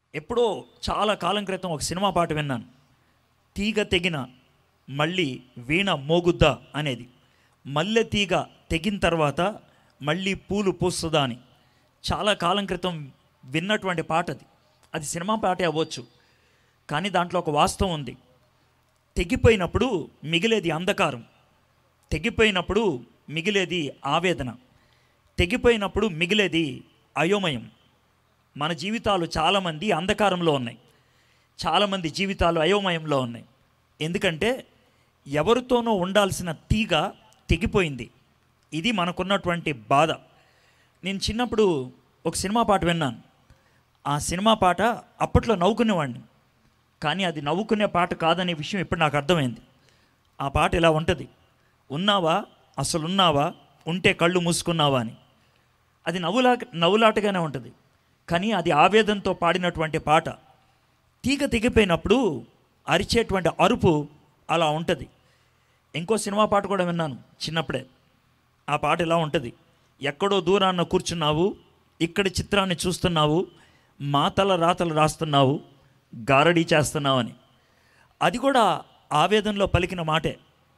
ఎప్పుడో చాలా కాలం క్రితం ఒక సినిమా పాట విన్నాను తీగ తెగిన మళ్ళీ వీణ మోగుద్దా అనేది మల్లె తీగ తెగిన తర్వాత మళ్ళీ పూలు పూస్తుందా అని చాలా కాలం క్రితం విన్నటువంటి పాట అది అది సినిమా పాటే అవ్వచ్చు కానీ దాంట్లో ఒక వాస్తవం ఉంది తెగిపోయినప్పుడు మిగిలేది అంధకారం తెగిపోయినప్పుడు మిగిలేది ఆవేదన తెగిపోయినప్పుడు మిగిలేది అయోమయం మన జీవితాలు చాలామంది అంధకారంలో ఉన్నాయి చాలామంది జీవితాలు అయోమయంలో ఉన్నాయి ఎందుకంటే ఎవరితోనో ఉండాల్సిన తీగ తెగిపోయింది ఇది మనకున్నటువంటి బాధ నేను చిన్నప్పుడు ఒక సినిమా పాట విన్నాను ఆ సినిమా పాట అప్పట్లో నవ్వుకునేవాడిని కానీ అది నవ్వుకునే పాట కాదనే విషయం ఇప్పుడు నాకు అర్థమైంది ఆ పాట ఇలా ఉంటుంది ఉన్నావా అసలు ఉన్నావా ఉంటే కళ్ళు మూసుకున్నావా అని అది నవ్వులా నవ్వులాటగానే ఉంటుంది కానీ అది ఆవేదనతో పాడినటువంటి పాట తీగ తెగిపోయినప్పుడు అరిచేటువంటి అరుపు అలా ఉంటుంది ఇంకో సినిమా పాట కూడా విన్నాను చిన్నప్పుడే ఆ పాట ఇలా ఉంటుంది ఎక్కడో దూరాన్న కూర్చున్నావు ఇక్కడి చిత్రాన్ని చూస్తున్నావు మాతల రాతలు రాస్తున్నావు గారడీ చేస్తున్నావు అని అది కూడా ఆవేదనలో పలికిన మాటే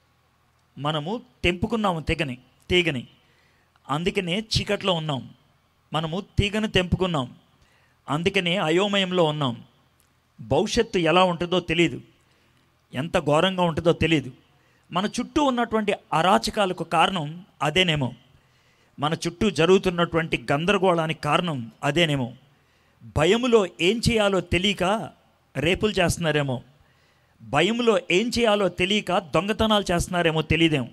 మనము తెంపుకున్నాము తెగని తీగని అందుకనే చీకట్లో ఉన్నాం మనము తీగను తెంపుకున్నాం అందుకనే అయోమయంలో ఉన్నాం భవిష్యత్తు ఎలా ఉంటుందో తెలియదు ఎంత ఘోరంగా ఉంటుందో తెలియదు మన చుట్టూ ఉన్నటువంటి అరాచకాలకు కారణం అదేనేమో మన చుట్టూ జరుగుతున్నటువంటి గందరగోళానికి కారణం అదేనేమో భయములో ఏం చేయాలో తెలియక రేపులు చేస్తున్నారేమో భయంలో ఏం చేయాలో తెలియక దొంగతనాలు చేస్తున్నారేమో తెలియదేమో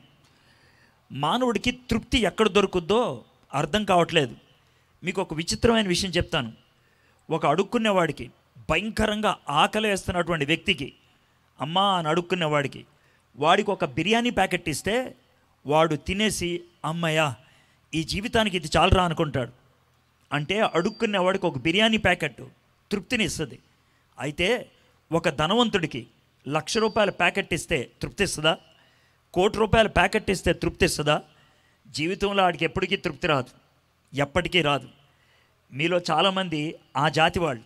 మానవుడికి తృప్తి ఎక్కడ దొరుకుద్దో అర్థం కావట్లేదు మీకు ఒక విచిత్రమైన విషయం చెప్తాను ఒక అడుక్కునేవాడికి భయంకరంగా ఆకలి వేస్తున్నటువంటి వ్యక్తికి అమ్మా అని అడుక్కునేవాడికి వాడికి ఒక బిర్యానీ ప్యాకెట్ ఇస్తే వాడు తినేసి అమ్మయ్యా ఈ జీవితానికి ఇది చాలరా అనుకుంటాడు అంటే అడుక్కునేవాడికి ఒక బిర్యానీ ప్యాకెట్ తృప్తిని ఇస్తుంది అయితే ఒక ధనవంతుడికి లక్ష రూపాయల ప్యాకెట్ ఇస్తే తృప్తి ఇస్తుందా కోటి రూపాయల ప్యాకెట్ ఇస్తే తృప్తి ఇస్తుందా జీవితంలో ఆడికి ఎప్పటికీ తృప్తి రాదు ఎప్పటికీ రాదు మీలో చాలామంది ఆ జాతి వాళ్ళు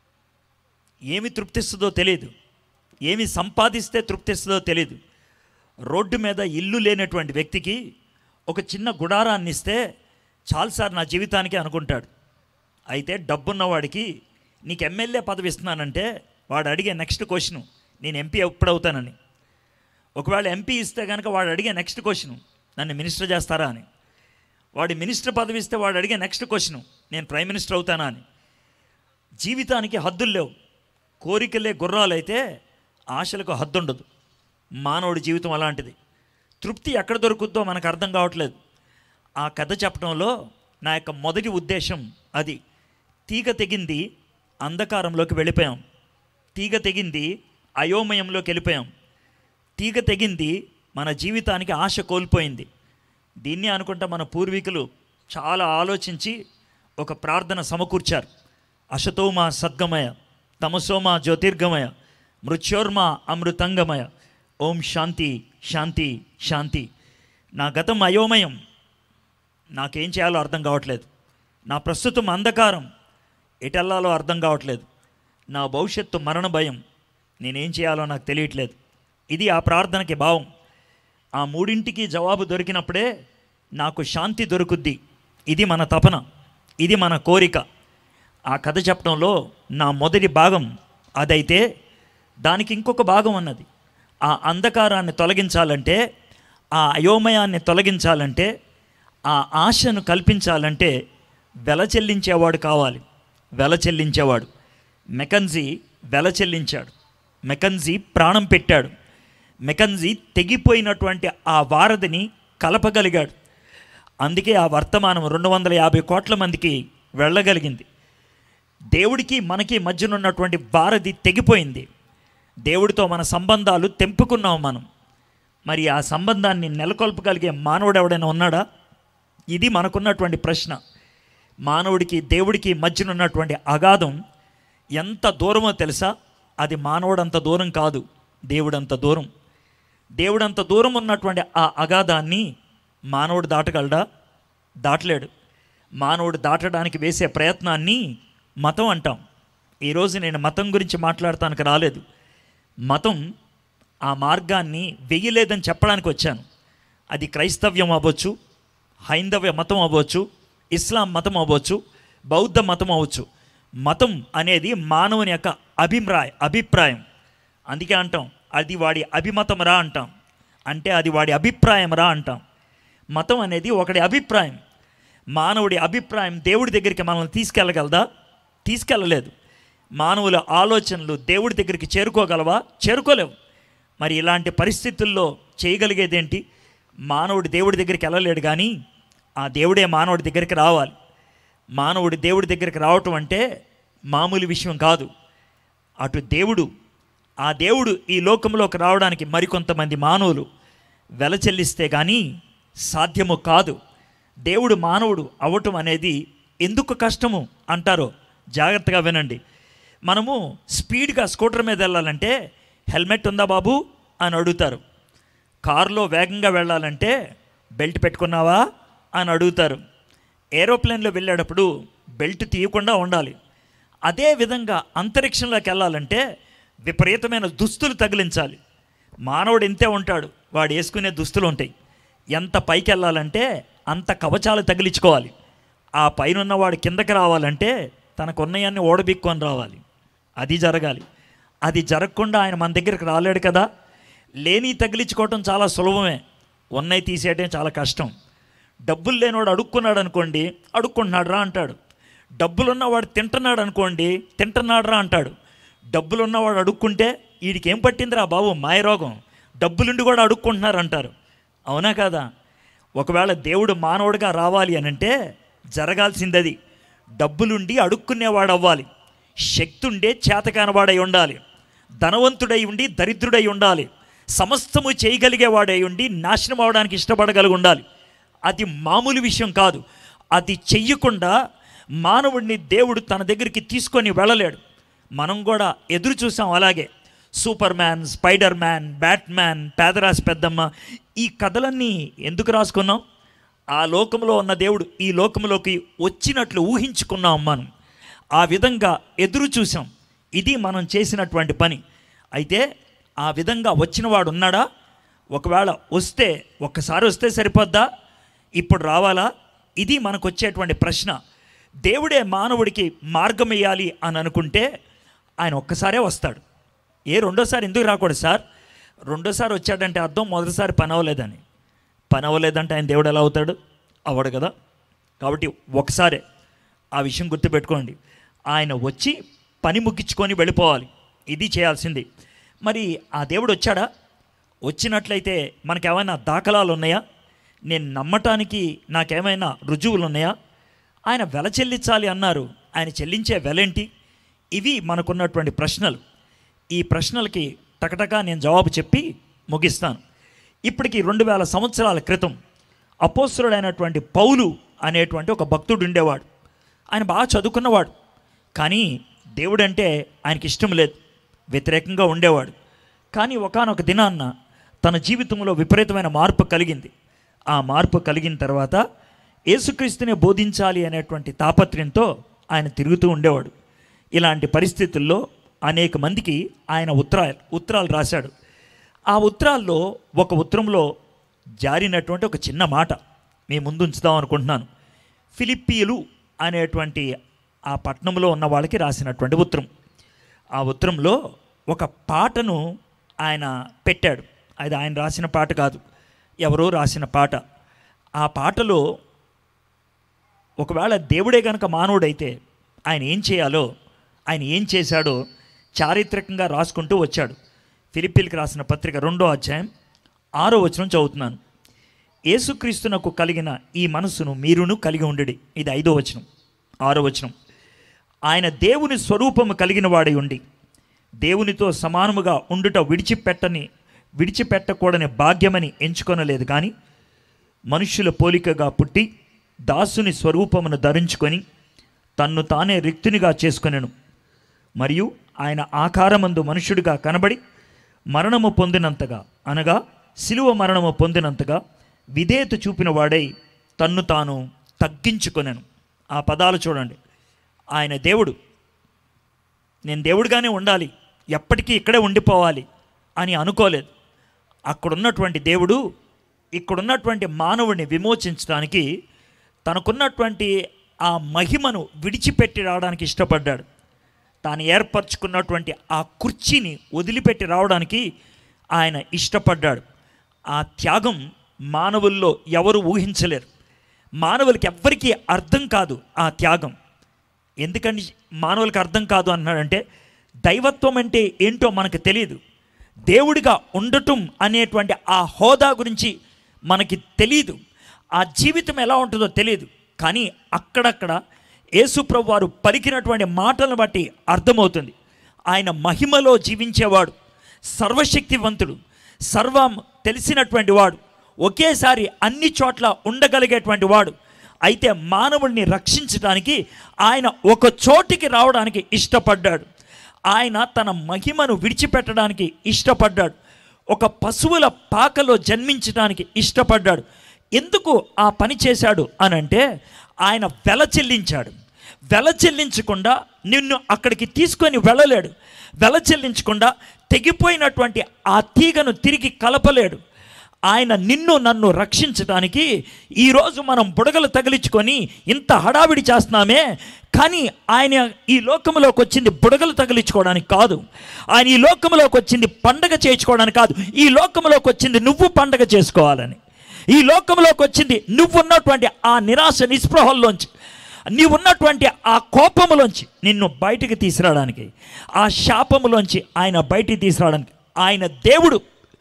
ఏమి తృప్తిస్తుందో తెలియదు ఏమి సంపాదిస్తే తృప్తిస్తుందో తెలియదు రోడ్డు మీద ఇల్లు లేనటువంటి వ్యక్తికి ఒక చిన్న గుడారాన్ని ఇస్తే చాలు సార్ నా జీవితానికి అనుకుంటాడు అయితే డబ్బున్నవాడికి నీకు ఎమ్మెల్యే పదవి ఇస్తున్నానంటే వాడు అడిగే నెక్స్ట్ క్వశ్చను నేను ఎంపీ ఎప్పుడవుతానని ఒకవేళ ఎంపీ ఇస్తే కనుక వాడు అడిగే నెక్స్ట్ క్వశ్చను నన్ను మినిస్టర్ చేస్తారా అని వాడి మినిస్టర్ పదవి ఇస్తే వాడు అడిగే నెక్స్ట్ క్వశ్చను నేను ప్రైమ్ మినిస్టర్ అవుతానా అని జీవితానికి హద్దులు లేవు కోరికలే గుర్రాలైతే ఆశలకు హద్దు ఉండదు మానవుడి జీవితం అలాంటిది తృప్తి ఎక్కడ దొరుకుద్దో మనకు అర్థం కావట్లేదు ఆ కథ చెప్పడంలో నా యొక్క మొదటి ఉద్దేశం అది తీగ తెగింది అంధకారంలోకి వెళ్ళిపోయాం తీగ తెగింది అయోమయంలోకి వెళ్ళిపోయాం తీగ తెగింది మన జీవితానికి ఆశ కోల్పోయింది దీన్ని అనుకుంటా మన పూర్వీకులు చాలా ఆలోచించి ఒక ప్రార్థన సమకూర్చారు అశతోమా సద్గమయ తమసోమా జ్యోతిర్గమయ మృత్యోర్మా అమృతంగమయ ఓం శాంతి శాంతి శాంతి నా గతం అయోమయం నాకేం చేయాలో అర్థం కావట్లేదు నా ప్రస్తుతం అంధకారం ఎటెల్లాలో అర్థం కావట్లేదు నా భవిష్యత్తు మరణ భయం నేనేం చేయాలో నాకు తెలియట్లేదు ఇది ఆ ప్రార్థనకి భావం ఆ మూడింటికి జవాబు దొరికినప్పుడే నాకు శాంతి దొరుకుద్ది ఇది మన తపన ఇది మన కోరిక ఆ కథ చెప్పడంలో నా మొదటి భాగం అదైతే దానికి ఇంకొక భాగం అన్నది ఆ అంధకారాన్ని తొలగించాలంటే ఆ అయోమయాన్ని తొలగించాలంటే ఆ ఆశను కల్పించాలంటే వెల చెల్లించేవాడు కావాలి వెల చెల్లించేవాడు మెకన్జీ వెల చెల్లించాడు మెకన్జీ ప్రాణం పెట్టాడు మెకన్జీ తెగిపోయినటువంటి ఆ వారధిని కలపగలిగాడు అందుకే ఆ వర్తమానం రెండు వందల యాభై కోట్ల మందికి వెళ్ళగలిగింది దేవుడికి మనకి మధ్యన ఉన్నటువంటి వారధి తెగిపోయింది దేవుడితో మన సంబంధాలు తెంపుకున్నాం మనం మరి ఆ సంబంధాన్ని నెలకొల్పగలిగే మానవుడు ఎవడైనా ఉన్నాడా ఇది మనకున్నటువంటి ప్రశ్న మానవుడికి దేవుడికి మధ్యన ఉన్నటువంటి అగాధం ఎంత దూరమో తెలుసా అది మానవుడంత దూరం కాదు దేవుడంత దూరం దేవుడంత దూరం ఉన్నటువంటి ఆ అగాధాన్ని మానవుడు దాటగలడా దాటలేడు మానవుడు దాటడానికి వేసే ప్రయత్నాన్ని మతం అంటాం ఈరోజు నేను మతం గురించి మాట్లాడటానికి రాలేదు మతం ఆ మార్గాన్ని వెయ్యలేదని చెప్పడానికి వచ్చాను అది క్రైస్తవ్యం అవ్వచ్చు హైందవ మతం అవ్వచ్చు ఇస్లాం మతం అవ్వచ్చు బౌద్ధ మతం అవ్వచ్చు మతం అనేది మానవుని యొక్క అభిప్రాయ అభిప్రాయం అందుకే అంటాం అది వాడి అభిమతం రా అంటాం అంటే అది వాడి అభిప్రాయం రా అంటాం మతం అనేది ఒకడి అభిప్రాయం మానవుడి అభిప్రాయం దేవుడి దగ్గరికి మనల్ని తీసుకెళ్ళగలదా తీసుకెళ్ళలేదు మానవుల ఆలోచనలు దేవుడి దగ్గరికి చేరుకోగలవా చేరుకోలేవు మరి ఇలాంటి పరిస్థితుల్లో చేయగలిగేదేంటి మానవుడి దేవుడి దగ్గరికి వెళ్ళలేడు కానీ ఆ దేవుడే మానవుడి దగ్గరికి రావాలి మానవుడి దేవుడి దగ్గరికి రావటం అంటే మామూలు విషయం కాదు అటు దేవుడు ఆ దేవుడు ఈ లోకంలోకి రావడానికి మరికొంతమంది మానవులు వెల చెల్లిస్తే కానీ సాధ్యము కాదు దేవుడు మానవుడు అవ్వటం అనేది ఎందుకు కష్టము అంటారో జాగ్రత్తగా వినండి మనము స్పీడ్గా స్కూటర్ మీద వెళ్ళాలంటే హెల్మెట్ ఉందా బాబు అని అడుగుతారు కారులో వేగంగా వెళ్ళాలంటే బెల్ట్ పెట్టుకున్నావా అని అడుగుతారు ఏరోప్లేన్లో వెళ్ళేటప్పుడు బెల్ట్ తీయకుండా ఉండాలి అదే విధంగా అంతరిక్షంలోకి వెళ్ళాలంటే విపరీతమైన దుస్తులు తగిలించాలి మానవుడు ఇంతే ఉంటాడు వాడు వేసుకునే దుస్తులు ఉంటాయి ఎంత పైకి వెళ్ళాలంటే అంత కవచాలు తగిలించుకోవాలి ఆ పైన ఉన్నవాడు కిందకి రావాలంటే తనకున్నయాన్ని ఓడబిక్కొని రావాలి అది జరగాలి అది జరగకుండా ఆయన మన దగ్గరికి రాలేడు కదా లేని తగిలించుకోవటం చాలా సులభమే ఉన్నవి తీసేయటం చాలా కష్టం డబ్బులు లేనివాడు అడుక్కున్నాడు అనుకోండి అడుక్కుంటున్నాడు రా అంటాడు డబ్బులున్నవాడు తింటున్నాడు అనుకోండి తింటున్నాడు రా అంటాడు డబ్బులున్నవాడు అడుక్కుంటే వీడికి ఏం పట్టిందిరా బాబు మాయరోగం డబ్బులుండి కూడా అడుక్కుంటున్నారు అంటారు అవునా కదా ఒకవేళ దేవుడు మానవుడిగా రావాలి అని అంటే జరగాల్సింది అది డబ్బులుండి అడుక్కునేవాడు అవ్వాలి శక్తి ఉండే చేతకానవాడై ఉండాలి ధనవంతుడై ఉండి దరిద్రుడై ఉండాలి సమస్తము చేయగలిగేవాడై ఉండి నాశనం అవడానికి ఇష్టపడగలిగి ఉండాలి అది మామూలు విషయం కాదు అది చెయ్యకుండా మానవుడిని దేవుడు తన దగ్గరికి తీసుకొని వెళ్ళలేడు మనం కూడా ఎదురు చూసాం అలాగే Superman Spiderman Batman పేదరాశి పెద్దమ్మ ఈ కథలన్నీ ఎందుకు రాసుకున్నాం ఆ లోకంలో ఉన్న దేవుడు ఈ లోకంలోకి వచ్చినట్లు ఊహించుకున్నాం మనం ఆ విధంగా ఎదురు చూసాం ఇది మనం చేసినటువంటి పని అయితే ఆ విధంగా వచ్చినవాడు ఉన్నాడా ఒకవేళ వస్తే ఒక్కసారి వస్తే సరిపోద్దా ఇప్పుడు రావాలా ఇది మనకు వచ్చేటువంటి ప్రశ్న దేవుడే మానవుడికి మార్గం వేయాలి అని అనుకుంటే ఆయన ఒక్కసారే వస్తాడు ఏ రెండోసారి ఎందుకు రాకూడదు సార్ రెండోసారి వచ్చాడంటే అర్థం మొదటిసారి పని అవ్వలేదని పని అవ్వలేదంటే ఆయన దేవుడు ఎలా అవుతాడు అవ్వడు కదా కాబట్టి ఒకసారే ఆ విషయం గుర్తుపెట్టుకోండి ఆయన వచ్చి పని ముగించుకొని వెళ్ళిపోవాలి ఇది చేయాల్సింది మరి ఆ దేవుడు వచ్చాడా వచ్చినట్లయితే మనకేమైనా దాఖలాలు ఉన్నాయా నేను నమ్మటానికి నాకేమైనా రుజువులు ఉన్నాయా ఆయన వెల చెల్లించాలి అన్నారు ఆయన చెల్లించే వెలేంటి ఇవి మనకున్నటువంటి ప్రశ్నలు ఈ ప్రశ్నలకి టకటకా నేను జవాబు చెప్పి ముగిస్తాను ఇప్పటికి రెండు వేల సంవత్సరాల క్రితం అపోస్తుడైనటువంటి పౌలు అనేటువంటి ఒక భక్తుడు ఉండేవాడు ఆయన బాగా చదువుకున్నవాడు కానీ దేవుడంటే ఆయనకి ఇష్టం లేదు వ్యతిరేకంగా ఉండేవాడు కానీ ఒకానొక దినాన్న తన జీవితంలో విపరీతమైన మార్పు కలిగింది ఆ మార్పు కలిగిన తర్వాత యేసుక్రీస్తునే బోధించాలి అనేటువంటి తాపత్రయంతో ఆయన తిరుగుతూ ఉండేవాడు ఇలాంటి పరిస్థితుల్లో అనేక మందికి ఆయన ఉత్తరాలు ఉత్తరాలు రాశాడు ఆ ఉత్తరాల్లో ఒక ఉత్తరంలో జారినటువంటి ఒక చిన్న మాట మీ ముందు ఉంచుదాం అనుకుంటున్నాను ఫిలిప్పీలు అనేటువంటి ఆ పట్టణంలో ఉన్న వాళ్ళకి రాసినటువంటి ఉత్తరం ఆ ఉత్తరంలో ఒక పాటను ఆయన పెట్టాడు అది ఆయన రాసిన పాట కాదు ఎవరో రాసిన పాట ఆ పాటలో ఒకవేళ దేవుడే గనక మానవుడైతే ఆయన ఏం చేయాలో ఆయన ఏం చేశాడో చారిత్రకంగా రాసుకుంటూ వచ్చాడు ఫిలిప్పీలకు రాసిన పత్రిక రెండో అధ్యాయం ఆరో వచనం చదువుతున్నాను యేసుక్రీస్తునకు కలిగిన ఈ మనస్సును మీరును కలిగి ఉండడి ఇది ఐదో వచనం ఆరో వచనం ఆయన దేవుని స్వరూపము కలిగిన వాడై ఉండి దేవునితో సమానముగా ఉండుట విడిచిపెట్టని విడిచిపెట్టకూడని భాగ్యమని ఎంచుకొనలేదు కానీ మనుష్యుల పోలికగా పుట్టి దాసుని స్వరూపమును ధరించుకొని తన్ను తానే రిక్తునిగా చేసుకొనెను మరియు ఆయన ఆకారమందు మనుష్యుడిగా కనబడి మరణము పొందినంతగా అనగా శిలువ మరణము పొందినంతగా విధేయత చూపిన వాడై తన్ను తాను తగ్గించుకొనెను ఆ పదాలు చూడండి ఆయన దేవుడు నేను దేవుడిగానే ఉండాలి ఎప్పటికీ ఇక్కడే ఉండిపోవాలి అని అనుకోలేదు అక్కడున్నటువంటి దేవుడు ఇక్కడున్నటువంటి మానవుడిని విమోచించడానికి తనకున్నటువంటి ఆ మహిమను విడిచిపెట్టి రావడానికి ఇష్టపడ్డాడు తాను ఏర్పరచుకున్నటువంటి ఆ కుర్చీని వదిలిపెట్టి రావడానికి ఆయన ఇష్టపడ్డాడు ఆ త్యాగం మానవుల్లో ఎవరు ఊహించలేరు మానవులకి ఎవ్వరికీ అర్థం కాదు ఆ త్యాగం ఎందుకని మానవులకు అర్థం కాదు అన్నాడంటే దైవత్వం అంటే ఏంటో మనకు తెలియదు దేవుడిగా ఉండటం అనేటువంటి ఆ హోదా గురించి మనకి తెలియదు ఆ జీవితం ఎలా ఉంటుందో తెలియదు కానీ అక్కడక్కడ యేసుప్రభు వారు పలికినటువంటి మాటలను బట్టి అర్థమవుతుంది ఆయన మహిమలో జీవించేవాడు సర్వశక్తివంతుడు సర్వం తెలిసినటువంటి వాడు ఒకేసారి అన్ని చోట్ల ఉండగలిగేటువంటి వాడు అయితే మానవుడిని రక్షించడానికి ఆయన ఒక చోటికి రావడానికి ఇష్టపడ్డాడు ఆయన తన మహిమను విడిచిపెట్టడానికి ఇష్టపడ్డాడు ఒక పశువుల పాకలో జన్మించడానికి ఇష్టపడ్డాడు ఎందుకు ఆ పని చేశాడు అనంటే ఆయన వెల చెల్లించాడు వెల చెల్లించకుండా నిన్ను అక్కడికి తీసుకొని వెళ్ళలేడు వెల చెల్లించకుండా తెగిపోయినటువంటి ఆ తీగను తిరిగి కలపలేడు ఆయన నిన్ను నన్ను రక్షించడానికి ఈరోజు మనం బుడగలు తగిలించుకొని ఇంత హడావిడి చేస్తున్నామే కానీ ఆయన ఈ లోకంలోకి వచ్చింది బుడగలు తగిలించుకోవడానికి కాదు ఆయన ఈ లోకంలోకి వచ్చింది పండగ చేయించుకోవడానికి కాదు ఈ లోకంలోకి వచ్చింది నువ్వు పండగ చేసుకోవాలని ఈ లోకంలోకి వచ్చింది నువ్వు ఉన్నటువంటి ఆ నిరాశ నిస్పృహల్లోంచి నీవు ఉన్నటువంటి ఆ కోపములోంచి నిన్ను బయటికి తీసుకురావడానికి ఆ శాపములోంచి ఆయన బయటికి తీసుకురావడానికి ఆయన దేవుడు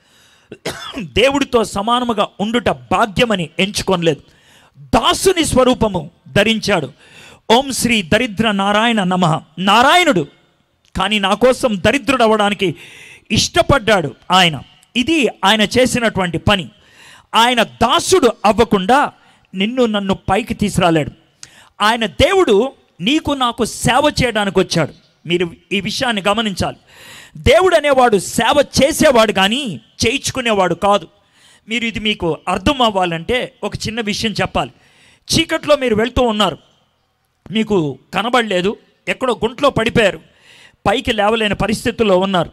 దేవుడితో సమానముగా ఉండుట భాగ్యమని ఎంచుకోనలేదు దాసుని స్వరూపము ధరించాడు ఓం శ్రీ దరిద్ర నారాయణ నమ నారాయణుడు కానీ నా కోసం దరిద్రుడు అవ్వడానికి ఇష్టపడ్డాడు ఆయన ఇది ఆయన చేసినటువంటి పని ఆయన దాసుడు అవ్వకుండా నిన్ను నన్ను పైకి తీసుకురాలేడు ఆయన దేవుడు నీకు నాకు సేవ చేయడానికి వచ్చాడు మీరు ఈ విషయాన్ని గమనించాలి దేవుడు అనేవాడు సేవ చేసేవాడు కానీ చేయించుకునేవాడు కాదు మీరు ఇది మీకు అర్థం అవ్వాలంటే ఒక చిన్న విషయం చెప్పాలి చీకట్లో మీరు వెళ్తూ ఉన్నారు మీకు కనబడలేదు ఎక్కడో గుంట్లో పడిపోయారు పైకి లేవలేని పరిస్థితుల్లో ఉన్నారు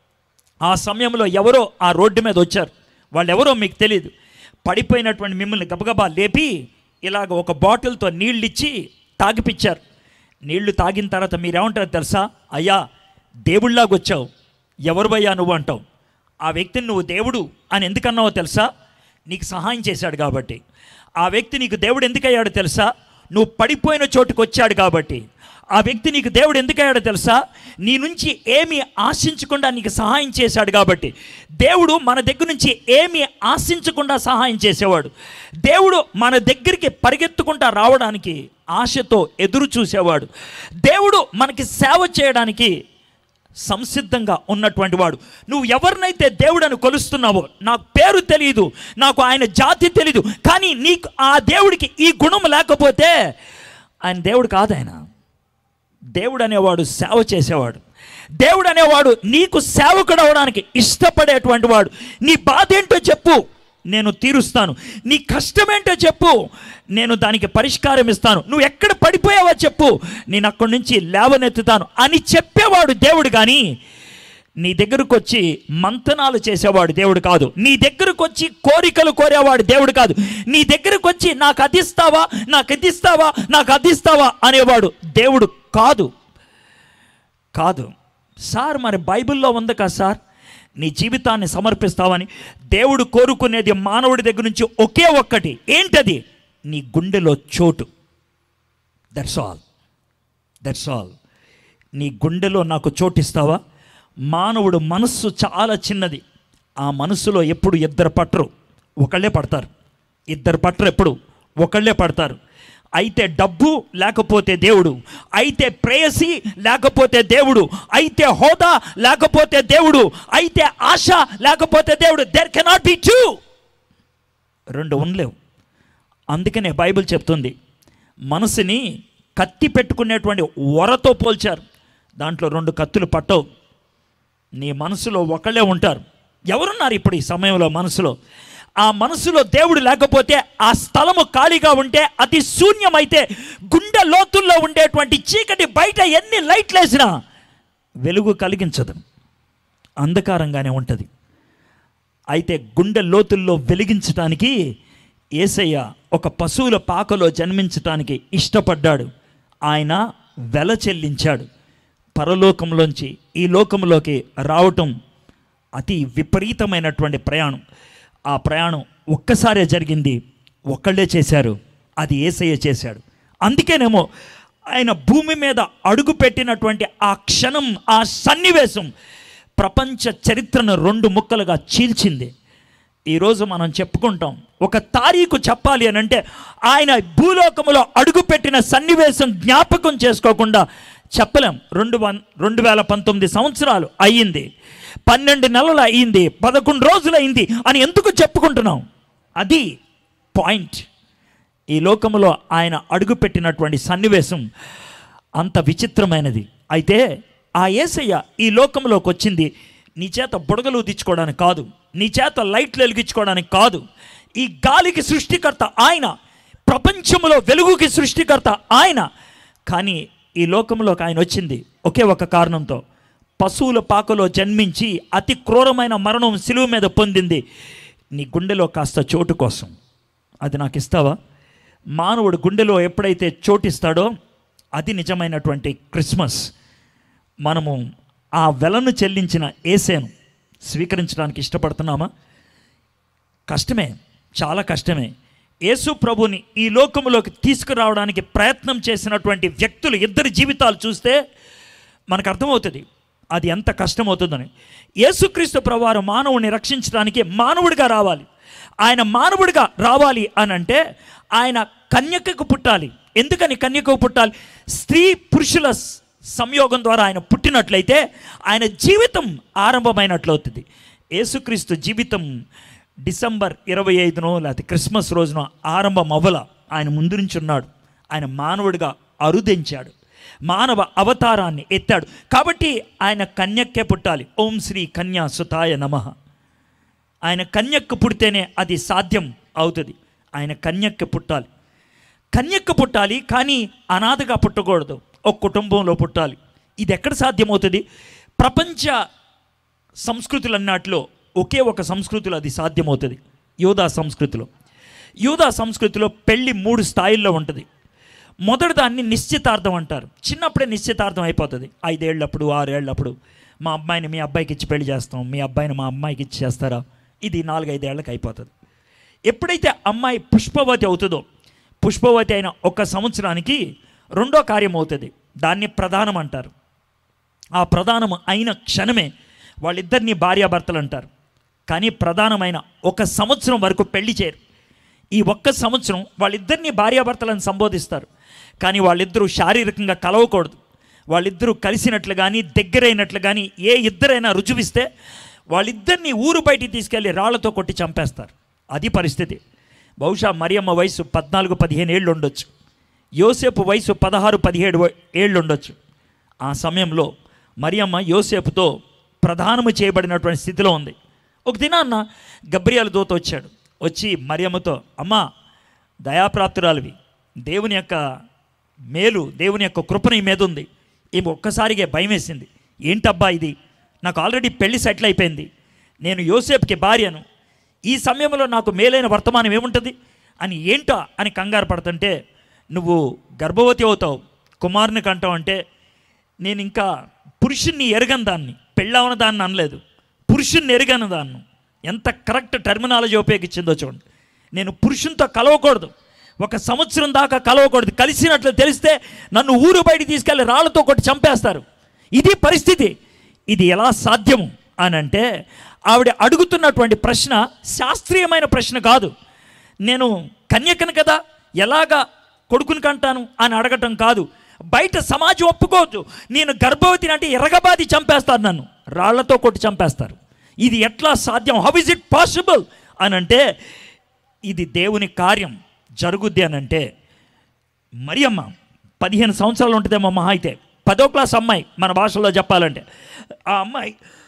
ఆ సమయంలో ఎవరో ఆ రోడ్డు మీద వచ్చారు వాళ్ళు ఎవరో మీకు తెలియదు పడిపోయినటువంటి మిమ్మల్ని గబగబా లేపి ఇలాగ ఒక బాటిల్తో నీళ్ళు ఇచ్చి తాగిపిచ్చారు నీళ్లు తాగిన తర్వాత మీరేమంటారు తెలుసా అయ్యా దేవుళ్ళలాగా వచ్చావు ఎవరు భయ్యా నువ్వు అంటావు ఆ వ్యక్తిని నువ్వు దేవుడు అని ఎందుకన్నావో తెలుసా నీకు సహాయం చేశాడు కాబట్టి ఆ వ్యక్తి నీకు దేవుడు ఎందుకయ్యాడో తెలుసా నువ్వు పడిపోయిన చోటుకు వచ్చాడు కాబట్టి ఆ వ్యక్తి నీకు దేవుడు ఎందుకయ్యాడో తెలుసా నీ నుంచి ఏమీ ఆశించకుండా నీకు సహాయం చేశాడు కాబట్టి దేవుడు మన దగ్గర నుంచి ఏమీ ఆశించకుండా సహాయం చేసేవాడు దేవుడు మన దగ్గరికి పరిగెత్తుకుంటా రావడానికి ఆశతో ఎదురు చూసేవాడు దేవుడు మనకి సేవ చేయడానికి సంసిద్ధంగా ఉన్నటువంటి వాడు నువ్వు ఎవరినైతే దేవుడని కొలుస్తున్నావో నాకు పేరు తెలియదు నాకు ఆయన జాతి తెలియదు కానీ నీకు ఆ దేవుడికి ఈ గుణం లేకపోతే ఆయన దేవుడు కాదు ఆయన దేవుడు అనేవాడు సేవ చేసేవాడు దేవుడు అనేవాడు నీకు సేవకుడు అవడానికి ఇష్టపడేటువంటి వాడు నీ బాధ ఏంటో చెప్పు నేను తీరుస్తాను నీ కష్టమేంటో చెప్పు నేను దానికి పరిష్కారం ఇస్తాను నువ్వు ఎక్కడ పడిపోయావో చెప్పు నేను అక్కడి నుంచి లేవనెత్తుతాను అని చెప్పేవాడు దేవుడు కానీ నీ దగ్గరకు వచ్చి మంతనాలు చేసేవాడు దేవుడు కాదు నీ దగ్గరకు వచ్చి కోరికలు కోరేవాడు దేవుడు కాదు నీ దగ్గరకు వచ్చి నాకు అదిస్తావా నాకు అదిస్తావా నాకు అదిస్తావా అనేవాడు దేవుడు కాదు కాదు సార్ మరి బైబిల్లో ఉంది కదా సార్ నీ జీవితాన్ని సమర్పిస్తావని దేవుడు కోరుకునేది మానవుడి దగ్గర నుంచి ఒకే ఒక్కటి ఏంటది నీ గుండెలో చోటు దట్స్ ఆల్ దట్స్ ఆల్ నీ గుండెలో నాకు చోటిస్తావా మానవుడు మనస్సు చాలా చిన్నది ఆ మనస్సులో ఎప్పుడు ఇద్దరు పట్టరు ఒకళ్ళే పడతారు ఇద్దరు పట్టరు ఎప్పుడు ఒకళ్ళే పడతారు అయితే డబ్బు లేకపోతే దేవుడు అయితే ప్రేయసి లేకపోతే దేవుడు అయితే హోదా లేకపోతే దేవుడు అయితే ఆశ లేకపోతే దేవుడు దేర్ కెనాట్ బి టూ రెండు ఉండలేవు అందుకనే బైబిల్ చెప్తుంది మనసుని కత్తి పెట్టుకునేటువంటి వరతో పోల్చారు దాంట్లో రెండు కత్తులు పట్టవు నీ మనసులో ఒకళ్ళే ఉంటారు ఎవరున్నారు ఇప్పుడు ఈ సమయంలో మనసులో ఆ మనసులో దేవుడు లేకపోతే ఆ స్థలము ఖాళీగా ఉంటే అది శూన్యమైతే గుండె లోతుల్లో ఉండేటువంటి చీకటి బయట ఎన్ని లైట్లు వేసినా వెలుగు కలిగించదు అంధకారంగానే ఉంటుంది అయితే గుండె లోతుల్లో వెలిగించటానికి ఏసయ్య ఒక పశువుల పాకలో జన్మించటానికి ఇష్టపడ్డాడు ఆయన వెల చెల్లించాడు పరలోకంలోంచి ఈ లోకంలోకి రావటం అతి విపరీతమైనటువంటి ప్రయాణం ఆ ప్రయాణం ఒక్కసారే జరిగింది ఒక్కళ్ళే చేశారు అది ఏసయ్య చేశాడు అందుకేనేమో ఆయన భూమి మీద అడుగు పెట్టినటువంటి ఆ క్షణం ఆ సన్నివేశం ప్రపంచ చరిత్రను రెండు ముక్కలుగా చీల్చింది ఈరోజు మనం చెప్పుకుంటాం ఒక తారీఖు చెప్పాలి అని అంటే ఆయన భూలోకములో అడుగుపెట్టిన సన్నివేశం జ్ఞాపకం చేసుకోకుండా చెప్పలేం రెండు వన్ రెండు వేల పంతొమ్మిది సంవత్సరాలు అయ్యింది పన్నెండు నెలలు అయ్యింది పదకొండు రోజులు అయింది అని ఎందుకు చెప్పుకుంటున్నాం అది పాయింట్ ఈ లోకములో ఆయన అడుగుపెట్టినటువంటి సన్నివేశం అంత విచిత్రమైనది అయితే ఆ యేసయ్య ఈ లోకంలోకి వచ్చింది నీ చేత బుడగలు దిచ్చుకోవడానికి కాదు నీ చేత లైట్లు వెలిగించుకోవడానికి కాదు ఈ గాలికి సృష్టికర్త ఆయన ప్రపంచంలో వెలుగుకి సృష్టికర్త ఆయన కానీ ఈ లోకంలోకి ఆయన వచ్చింది ఒకే ఒక కారణంతో పశువుల పాకలో జన్మించి అతి క్రూరమైన మరణం సిలువ మీద పొందింది నీ గుండెలో కాస్త చోటు కోసం అది నాకు ఇస్తావా మానవుడు గుండెలో ఎప్పుడైతే చోటిస్తాడో అది నిజమైనటువంటి క్రిస్మస్ మనము ఆ వెలను చెల్లించిన ఏసేను స్వీకరించడానికి ఇష్టపడుతున్నామా కష్టమే చాలా కష్టమే యేసు ప్రభుని ఈ లోకంలోకి తీసుకురావడానికి ప్రయత్నం చేసినటువంటి వ్యక్తులు ఇద్దరి జీవితాలు చూస్తే మనకు అర్థమవుతుంది అది ఎంత కష్టమవుతుందని యేసుక్రీస్తు ప్రభువారు మానవుని రక్షించడానికి మానవుడిగా రావాలి ఆయన మానవుడిగా రావాలి అని అంటే ఆయన కన్యకకు పుట్టాలి ఎందుకని కన్యకకు పుట్టాలి స్త్రీ పురుషుల స- సంయోగం ద్వారా ఆయన పుట్టినట్లయితే ఆయన జీవితం ఆరంభమైనట్లవుతుంది యేసుక్రీస్తు జీవితం డిసెంబర్ ఇరవై ఐదునో లేకపోతే క్రిస్మస్ రోజున ఆరంభం అవ్వల ఆయన ముందు నుంచి ఉన్నాడు ఆయన మానవుడిగా అరుదించాడు మానవ అవతారాన్ని ఎత్తాడు కాబట్టి ఆయన కన్యక్కే పుట్టాలి ఓం శ్రీ కన్యా సుతాయ నమః ఆయన కన్యక్క పుడితేనే అది సాధ్యం అవుతుంది ఆయన కన్యక్క పుట్టాలి కన్యక్క పుట్టాలి కానీ అనాథగా పుట్టకూడదు ఒక కుటుంబంలో పుట్టాలి ఇది ఎక్కడ సాధ్యమవుతుంది ప్రపంచ సంస్కృతులన్నట్లో ఒకే ఒక సంస్కృతిలో అది సాధ్యమవుతుంది యోధా సంస్కృతిలో యోధా సంస్కృతిలో పెళ్ళి మూడు స్థాయిల్లో ఉంటుంది మొదటి దాన్ని నిశ్చితార్థం అంటారు చిన్నప్పుడే నిశ్చితార్థం అయిపోతుంది ఐదేళ్ళప్పుడు ఆరేళ్ళప్పుడు మా అబ్బాయిని మీ అబ్బాయికి ఇచ్చి పెళ్లి చేస్తాం మీ అబ్బాయిని మా అమ్మాయికి ఇచ్చి చేస్తారా ఇది నాలుగైదేళ్లకు అయిపోతుంది ఎప్పుడైతే అమ్మాయి పుష్పవతి అవుతుందో పుష్పవతి అయిన ఒక సంవత్సరానికి రెండో కార్యం అవుతుంది దాన్ని ప్రధానం అంటారు ఆ ప్రధానం అయిన క్షణమే వాళ్ళిద్దరిని భార్యాభర్తలు అంటారు కానీ ప్రధానమైన ఒక సంవత్సరం వరకు పెళ్లి చేయరు ఈ ఒక్క సంవత్సరం వాళ్ళిద్దరిని భార్యాభర్తలను సంబోధిస్తారు కానీ వాళ్ళిద్దరూ శారీరకంగా కలవకూడదు వాళ్ళిద్దరూ కలిసినట్లు కానీ దగ్గరైనట్లు కానీ ఏ ఇద్దరైనా రుజువిస్తే వాళ్ళిద్దరిని ఊరు బయటికి తీసుకెళ్ళి రాళ్లతో కొట్టి చంపేస్తారు అది పరిస్థితి బహుశా మరియమ్మ వయసు పద్నాలుగు పదిహేను ఏళ్ళు ఉండొచ్చు యోసేపు వయసు పదహారు పదిహేడు వ- ఏళ్ళు ఉండొచ్చు ఆ సమయంలో మరియమ్మ యోసేపుతో ప్రధానము చేయబడినటువంటి స్థితిలో ఉంది ఒక దినాన్న గబ్రియాల దూత వచ్చాడు వచ్చి మరియమ్మతో అమ్మా దయాప్రాప్తురాలివి దేవుని యొక్క మేలు దేవుని యొక్క కృపణ ఈ మీద ఉంది ఈమె ఒక్కసారిగా భయం వేసింది ఏంటబ్బా ఇది నాకు ఆల్రెడీ పెళ్లి సెటిల్ అయిపోయింది నేను యోసేపుకి భార్యను ఈ సమయంలో నాకు మేలైన వర్తమానం ఏముంటుంది అని ఏంటా అని కంగారు పడుతుంటే నువ్వు గర్భవతి అవుతావు కుమారుని కంటావు అంటే నేను ఇంకా పురుషుణ్ణి ఎరగని దాన్ని పెళ్ళవన దాన్ని అనలేదు పురుషుణ్ణి ఎరగని దాన్ని ఎంత కరెక్ట్ టర్మినాలజీ ఉపయోగించిందో చూడండి నేను పురుషునితో కలవకూడదు ఒక సంవత్సరం దాకా కలవకూడదు కలిసినట్లు తెలిస్తే నన్ను ఊరు బయటికి తీసుకెళ్ళి రాళ్లతో కొట్టి చంపేస్తారు ఇది పరిస్థితి ఇది ఎలా సాధ్యము అని అంటే ఆవిడ అడుగుతున్నటువంటి ప్రశ్న శాస్త్రీయమైన ప్రశ్న కాదు నేను కన్యకను కదా ఎలాగా కొడుకుని కంటాను అని అడగటం కాదు బయట సమాజం ఒప్పుకోవద్దు నేను గర్భవతిని అంటే ఎరగబాది చంపేస్తారు నన్ను రాళ్లతో కొట్టి చంపేస్తారు ఇది ఎట్లా సాధ్యం హౌ ఇస్ ఇట్ పాసిబుల్ అని అంటే ఇది దేవుని కార్యం జరుగుద్ది అని అంటే మరియమ్మ పదిహేను సంవత్సరాలు ఉంటుందేమో మహా అయితే పదో క్లాస్ అమ్మాయి మన భాషలో చెప్పాలంటే ఆ అమ్మాయి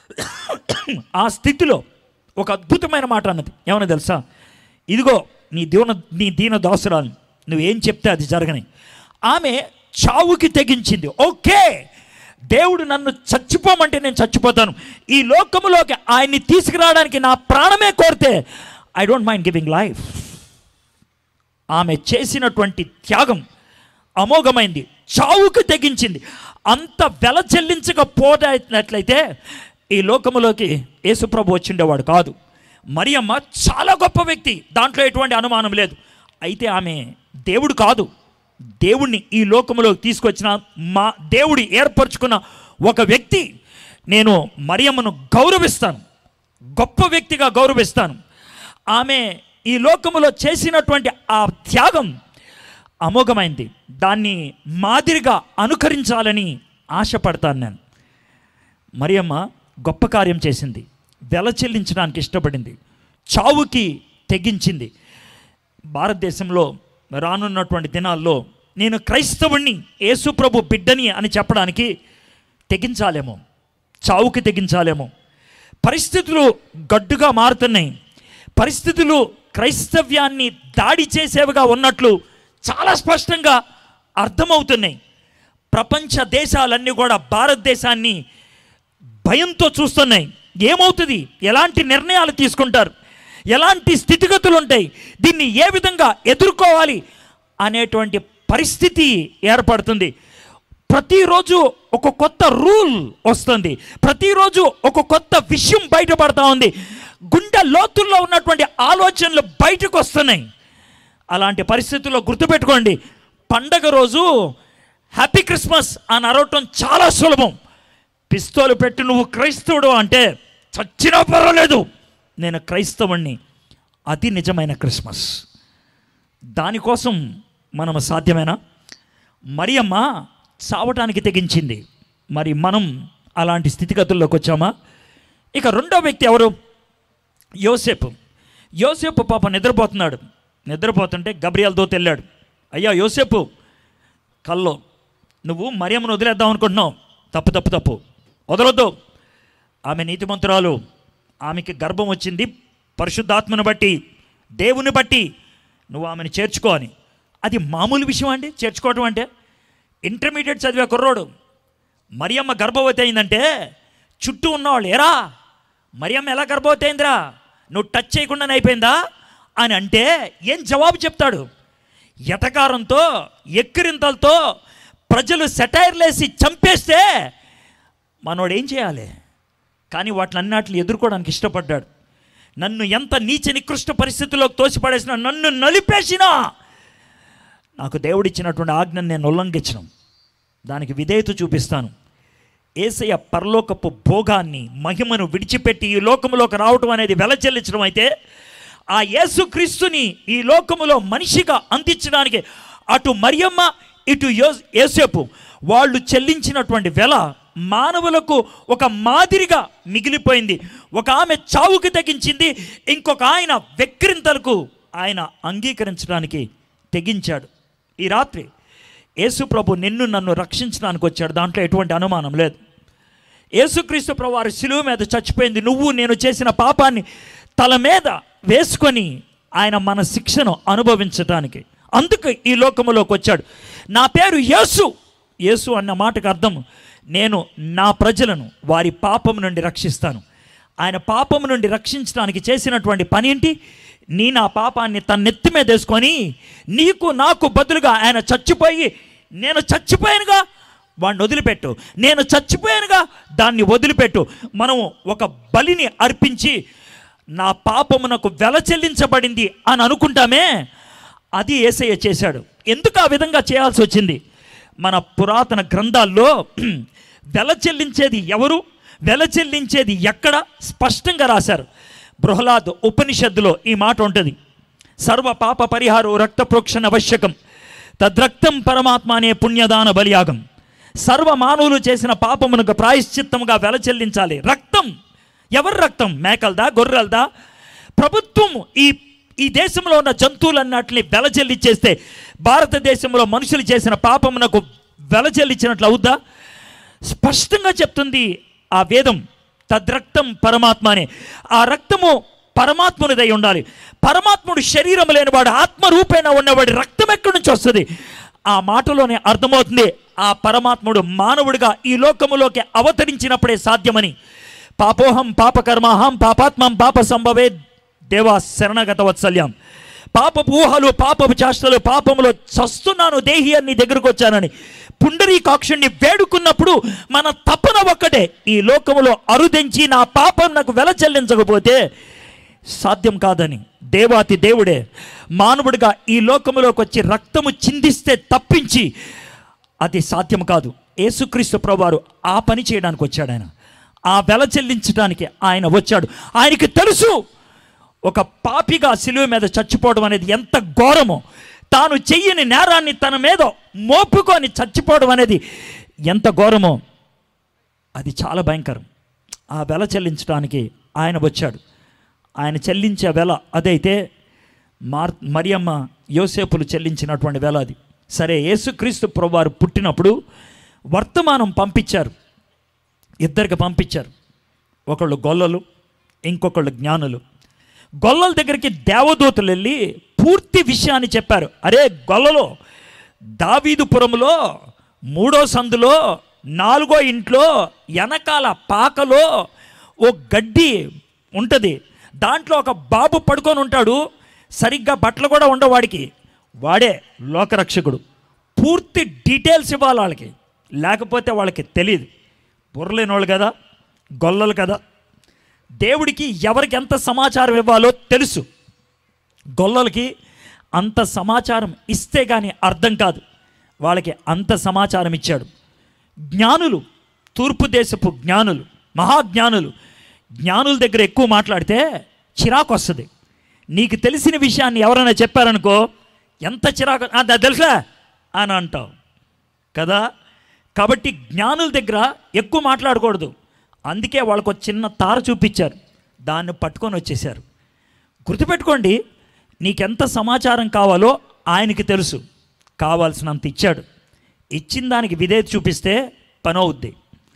ఆ స్థితిలో ఒక అద్భుతమైన మాట అన్నది ఏమన్నా తెలుసా ఇదిగో నీ దీన నీ దీన దాసురాలు నువ్వేం చెప్తే అది జరగని ఆమె చావుకి తెగించింది ఓకే దేవుడు నన్ను చచ్చిపోమంటే నేను చచ్చిపోతాను ఈ లోకములోకి ఆయన్ని తీసుకురావడానికి నా ప్రాణమే కోరితే I don't mind giving life ఆమె చేసినటువంటి త్యాగం అమోఘమైంది చావుకు తెగించింది అంత వెల చెల్లించకపోయినట్లయితే ఈ లోకములోకి యేసుప్రభు వచ్చిండేవాడు కాదు మరియమ్మ చాలా గొప్ప వ్యక్తి దాంట్లో ఎటువంటి అనుమానం లేదు అయితే ఆమె దేవుడు కాదు దేవుణ్ణి ఈ లోకములోకి తీసుకొచ్చిన మా దేవుడి ఏర్పరచుకున్న ఒక వ్యక్తి నేను మరియమ్మను గౌరవిస్తాను గొప్ప వ్యక్తిగా గౌరవిస్తాను ఆమె ఈ లోకములో చేసినటువంటి ఆ త్యాగం అమోఘమైంది దాన్ని మాదిరిగా అనుకరించాలని ఆశపడతాను నేను మరియమ్మ గొప్ప కార్యం చేసింది వెల చెల్లించడానికి ఇష్టపడింది చావుకి తెగించింది భారతదేశంలో రానున్నటువంటి దినాల్లో నేను క్రైస్తవుణ్ణి యేసుప్రభు బిడ్డని అని చెప్పడానికి తెగించాలేమో చావుకి తెగించాలేమో పరిస్థితులు గడ్డుగా మారుతున్నాయి పరిస్థితులు క్రైస్తవ్యాన్ని దాడి చేసేవిగా ఉన్నట్లు చాలా స్పష్టంగా అర్థమవుతున్నాయి ప్రపంచ దేశాలన్నీ కూడా భారతదేశాన్ని భయంతో చూస్తున్నాయి ఏమవుతుంది ఎలాంటి నిర్ణయాలు తీసుకుంటారు ఎలాంటి స్థితిగతులు ఉంటాయి దీన్ని ఏ విధంగా ఎదుర్కోవాలి అనేటువంటి పరిస్థితి ఏర్పడుతుంది ప్రతిరోజు ఒక కొత్త రూల్ వస్తుంది ప్రతిరోజు ఒక కొత్త విషయం బయటపడతా ఉంది గుండె లోతుల్లో ఉన్నటువంటి ఆలోచనలు బయటకు వస్తున్నాయి అలాంటి పరిస్థితుల్లో గుర్తుపెట్టుకోండి పండగ రోజు హ్యాపీ క్రిస్మస్ అని అరవటం చాలా సులభం పిస్తోలు పెట్టి నువ్వు క్రైస్తవుడు అంటే చచ్చినా పర్వాలేదు నేను క్రైస్తవుణ్ణి అది నిజమైన క్రిస్మస్ దానికోసం మనం సాధ్యమేనా మరియమ్మ చావటానికి తెగించింది మరి మనం అలాంటి స్థితిగతుల్లోకి వచ్చామా ఇక రెండో వ్యక్తి ఎవరు యోసేపు యోసేపు పాప నిద్రపోతున్నాడు నిద్రపోతుంటే గబ్రియాలతో తెల్లాడు అయ్యా యోసేపు కల్లో నువ్వు మరియమ్మను వదిలేద్దాం అనుకుంటున్నావు తప్పు తప్పు తప్పు వదలొద్దు ఆమె నీతిమంతురాలు ఆమెకి గర్భం వచ్చింది పరిశుద్ధాత్మను బట్టి దేవుని బట్టి నువ్వు ఆమెను చేర్చుకో అని అది మామూలు విషయం అండి చేర్చుకోవటం అంటే ఇంటర్మీడియట్ చదివే కుర్రోడు మరియమ్మ గర్భవతి అయిందంటే చుట్టూ ఉన్నవాళ్ళు ఎరా మరియమ్మ ఎలా గర్భవతి అయిందిరా నువ్వు టచ్ చేయకుండానే అయిపోయిందా అని అంటే ఏం జవాబు చెప్తాడు ఎటకారంతో ఎక్కిరింతలతో ప్రజలు సెటైర్లేసి చంపేస్తే మనోడు ఏం చేయాలి కానీ వాటిని అన్నిటిని ఎదుర్కోవడానికి ఇష్టపడ్డాడు నన్ను ఎంత నీచ నికృష్ట పరిస్థితుల్లోకి తోసిపడేసిన నన్ను నలిపేసినా నాకు దేవుడిచ్చినటువంటి ఆజ్ఞను నేను ఉల్లంఘించను దానికి విధేయత చూపిస్తాను ఏసయ్య పరలోకపు భోగాన్ని మహిమను విడిచిపెట్టి ఈ లోకములోకి రావటం అనేది వెలచెల్లించడం అయితే ఆ యేసుక్రీస్తుని ఈ లోకములో మనిషిగా అందించడానికి అటు మరియమ్మ ఇటు యో యేసేపు వాళ్ళు చెల్లించినటువంటి వెల మానవులకు ఒక మాదిరిగా మిగిలిపోయింది ఒక ఆమె చావుకి తెగించింది ఇంకొక ఆయన వెక్రింతలకు ఆయన అంగీకరించడానికి తెగించాడు ఈ రాత్రి యేసు ప్రభు నిన్ను నన్ను రక్షించడానికి వచ్చాడు దాంట్లో ఎటువంటి అనుమానం లేదు యేసుక్రీస్తు ప్రభు వారి శిలువ మీద చచ్చిపోయింది నువ్వు నేను చేసిన పాపాన్ని తల మీద వేసుకొని ఆయన మన శిక్షను అనుభవించటానికి అందుకు ఈ లోకములోకి వచ్చాడు నా పేరు యేసు యేసు అన్న మాటకు అర్థం నేను నా ప్రజలను వారి పాపం నుండి రక్షిస్తాను ఆయన పాపము నుండి రక్షించడానికి చేసినటువంటి పని ఏంటి నీ నా పాపాన్ని తన నెత్తి మీద వేసుకొని నీకు నాకు బదులుగా ఆయన చచ్చిపోయి నేను చచ్చిపోయానుగా వాడిని వదిలిపెట్టు నేను చచ్చిపోయానుగా దాన్ని వదిలిపెట్టు మనం ఒక బలిని అర్పించి నా పాపమునకు వెల చెల్లించబడింది అని అనుకుంటామే అది ఏసయ్య చేశాడు ఎందుకు ఆ విధంగా చేయాల్సి వచ్చింది మన పురాతన గ్రంథాల్లో వెల చెల్లించేది ఎవరు వెల చెల్లించేది ఎక్కడ స్పష్టంగా రాశారు బృహలాద్ ఉపనిషత్తులో ఈ మాట ఉంటుంది సర్వ పాప పరిహారం రక్త ప్రోక్షణ ఆవశ్యకం తద్రక్తం పరమాత్మ అనే పుణ్యదాన బలియాగం సర్వ మానవులు చేసిన పాపమునకు ప్రాయశ్చిత్తముగా వెల చెల్లించాలి రక్తం ఎవరి రక్తం మేకలదా గొర్రెలదా ప్రభుత్వం ఈ ఈ దేశంలో ఉన్న జంతువులన్నట్లని వెల చెల్లించేస్తే భారతదేశంలో మనుషులు చేసిన పాపమునకు వెల చెల్లించినట్లు అవుద్దా స్పష్టంగా చెప్తుంది ఆ వేదం తద్రక్తం పరమాత్మ అనే ఆ రక్తము పరమాత్మునిదై ఉండాలి పరమాత్ముడు శరీరం లేనివాడు ఆత్మరూపేణ ఉన్నవాడి రక్తం ఎక్కడి నుంచి వస్తుంది ఆ మాటలోనే అర్థమవుతుంది ఆ పరమాత్ముడు మానవుడిగా ఈ లోకములోకి అవతరించినప్పుడే సాధ్యమని పాపోహం పాపకర్మాహం పాపాత్మం పాప సంభవే దేవా శరణగత వత్సల్యం పాపపు ఊహలు పాపపు చేష్టలు పాపములో చస్తున్నాను దేహి అని నీ దగ్గరకు వచ్చానని పుండరీకాక్షుణ్ణి వేడుకున్నప్పుడు మన తపన ఒక్కటే ఈ లోకములో అరుదెంచి నా పాపం నాకు వెల చెల్లించకపోతే సాధ్యం కాదని దేవాతి దేవుడే మానవుడిగా ఈ లోకములోకి వచ్చి రక్తము చిందిస్తే తప్పించి అది సాధ్యం కాదు యేసుక్రీస్తు ప్రభువారు ఆ పని చేయడానికి వచ్చాడు ఆయన ఆ వెల చెల్లించడానికి ఆయన వచ్చాడు ఆయనకి తెలుసు ఒక పాపిగా సిలువ మీద చచ్చిపోవడం అనేది ఎంత ఘోరమో తాను చెయ్యని నేరాన్ని తన మీద మోపుకొని చచ్చిపోవడం అనేది ఎంత ఘోరమో అది చాలా భయంకరం ఆ వెల చెల్లించడానికి ఆయన వచ్చాడు ఆయన చెల్లించే వెల అదైతే మార్ మరియమ్మ యోసేపులు చెల్లించినటువంటి వెల అది సరే యేసుక్రీస్తు ప్రభువారు పుట్టినప్పుడు వర్తమానం పంపించారు ఇద్దరికి పంపించారు ఒకళ్ళు గొల్లలు ఇంకొకళ్ళు జ్ఞానులు గొల్లల దగ్గరికి దేవదూతలు వెళ్ళి పూర్తి విషయాన్ని చెప్పారు అరే గొల్లలో దావీదుపురంలో మూడో సందులో నాలుగో ఇంట్లో వెనకాల పాకలో ఓ గడ్డి ఉంటుంది దాంట్లో ఒక బాబు పడుకొని ఉంటాడు సరిగ్గా బట్టలు కూడా ఉండవు వాడికి వాడే లోకరక్షకుడు పూర్తి డీటెయిల్స్ ఇవ్వాలి వాళ్ళకి లేకపోతే వాళ్ళకి తెలియదు బుర్రలేని వాళ్ళు కదా గొల్లలు కదా దేవుడికి ఎవరికి ఎంత సమాచారం ఇవ్వాలో తెలుసు గొల్లలకి అంత సమాచారం ఇస్తే కానీ అర్థం కాదు వాళ్ళకి అంత సమాచారం ఇచ్చాడు జ్ఞానులు తూర్పు దేశపు జ్ఞానులు మహాజ్ఞానులు జ్ఞానుల దగ్గర ఎక్కువ మాట్లాడితే చిరాకు వస్తుంది నీకు తెలిసిన విషయాన్ని ఎవరైనా చెప్పారనుకో ఎంత చిరాకు "ఆ, అది తెలుసా అని అంటావు కదా కాబట్టి జ్ఞానుల దగ్గర ఎక్కువ మాట్లాడకూడదు అందుకే వాళ్ళకు ఒక చిన్న తార చూపించారు దాన్ని పట్టుకొని వచ్చేసారు గుర్తుపెట్టుకోండి నీకెంత సమాచారం కావాలో ఆయనకి తెలుసు కావాల్సినంత ఇచ్చాడు ఇచ్చిన దానికి విధేయత చూపిస్తే పని అవుద్ది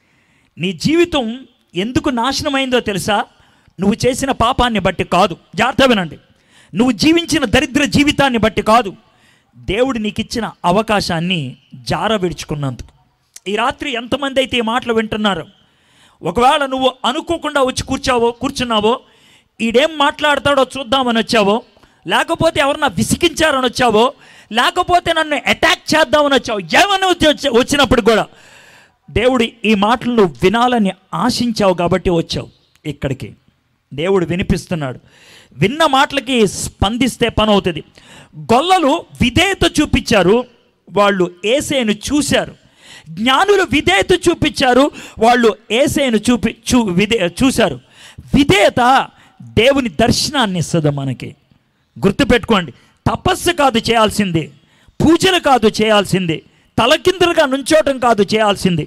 నీ జీవితం ఎందుకు నాశనమైందో తెలుసా నువ్వు చేసిన పాపాన్ని బట్టి కాదు జాగ్రత్త వినండి నువ్వు జీవించిన దరిద్ర జీవితాన్ని బట్టి కాదు దేవుడు నీకు ఇచ్చిన అవకాశాన్ని జార విడుచుకున్నందుకు ఈ రాత్రి ఎంతమంది అయితే ఈ మాటలు వింటున్నారు ఒకవేళ నువ్వు అనుకోకుండా వచ్చి కూర్చావో కూర్చున్నావో ఈడేం మాట్లాడతాడో చూద్దామని వచ్చావో లేకపోతే ఎవరన్నా విసిగించారని వచ్చావో లేకపోతే నన్ను అటాక్ చేద్దామని వచ్చావు ఏమని వచ్చి వచ్చినప్పుడు కూడా దేవుడు ఈ మాటలు నువ్వు వినాలని ఆశించావు కాబట్టి వచ్చావు ఇక్కడికి దేవుడు వినిపిస్తున్నాడు విన్న మాటలకి స్పందిస్తే పని అవుతుంది గొల్లలు విధేయత చూపించారు వాళ్ళు ఏసేను చూశారు జ్ఞానులు విధేయత చూపించారు వాళ్ళు ఏసేను చూపి చూ విధే చూశారు విధేయత దేవుని దర్శనాన్ని ఇస్తుంది మనకి గుర్తుపెట్టుకోండి తపస్సు కాదు చేయాల్సింది పూజలు కాదు చేయాల్సింది తలకిందులుగా నుంచోటం కాదు చేయాల్సింది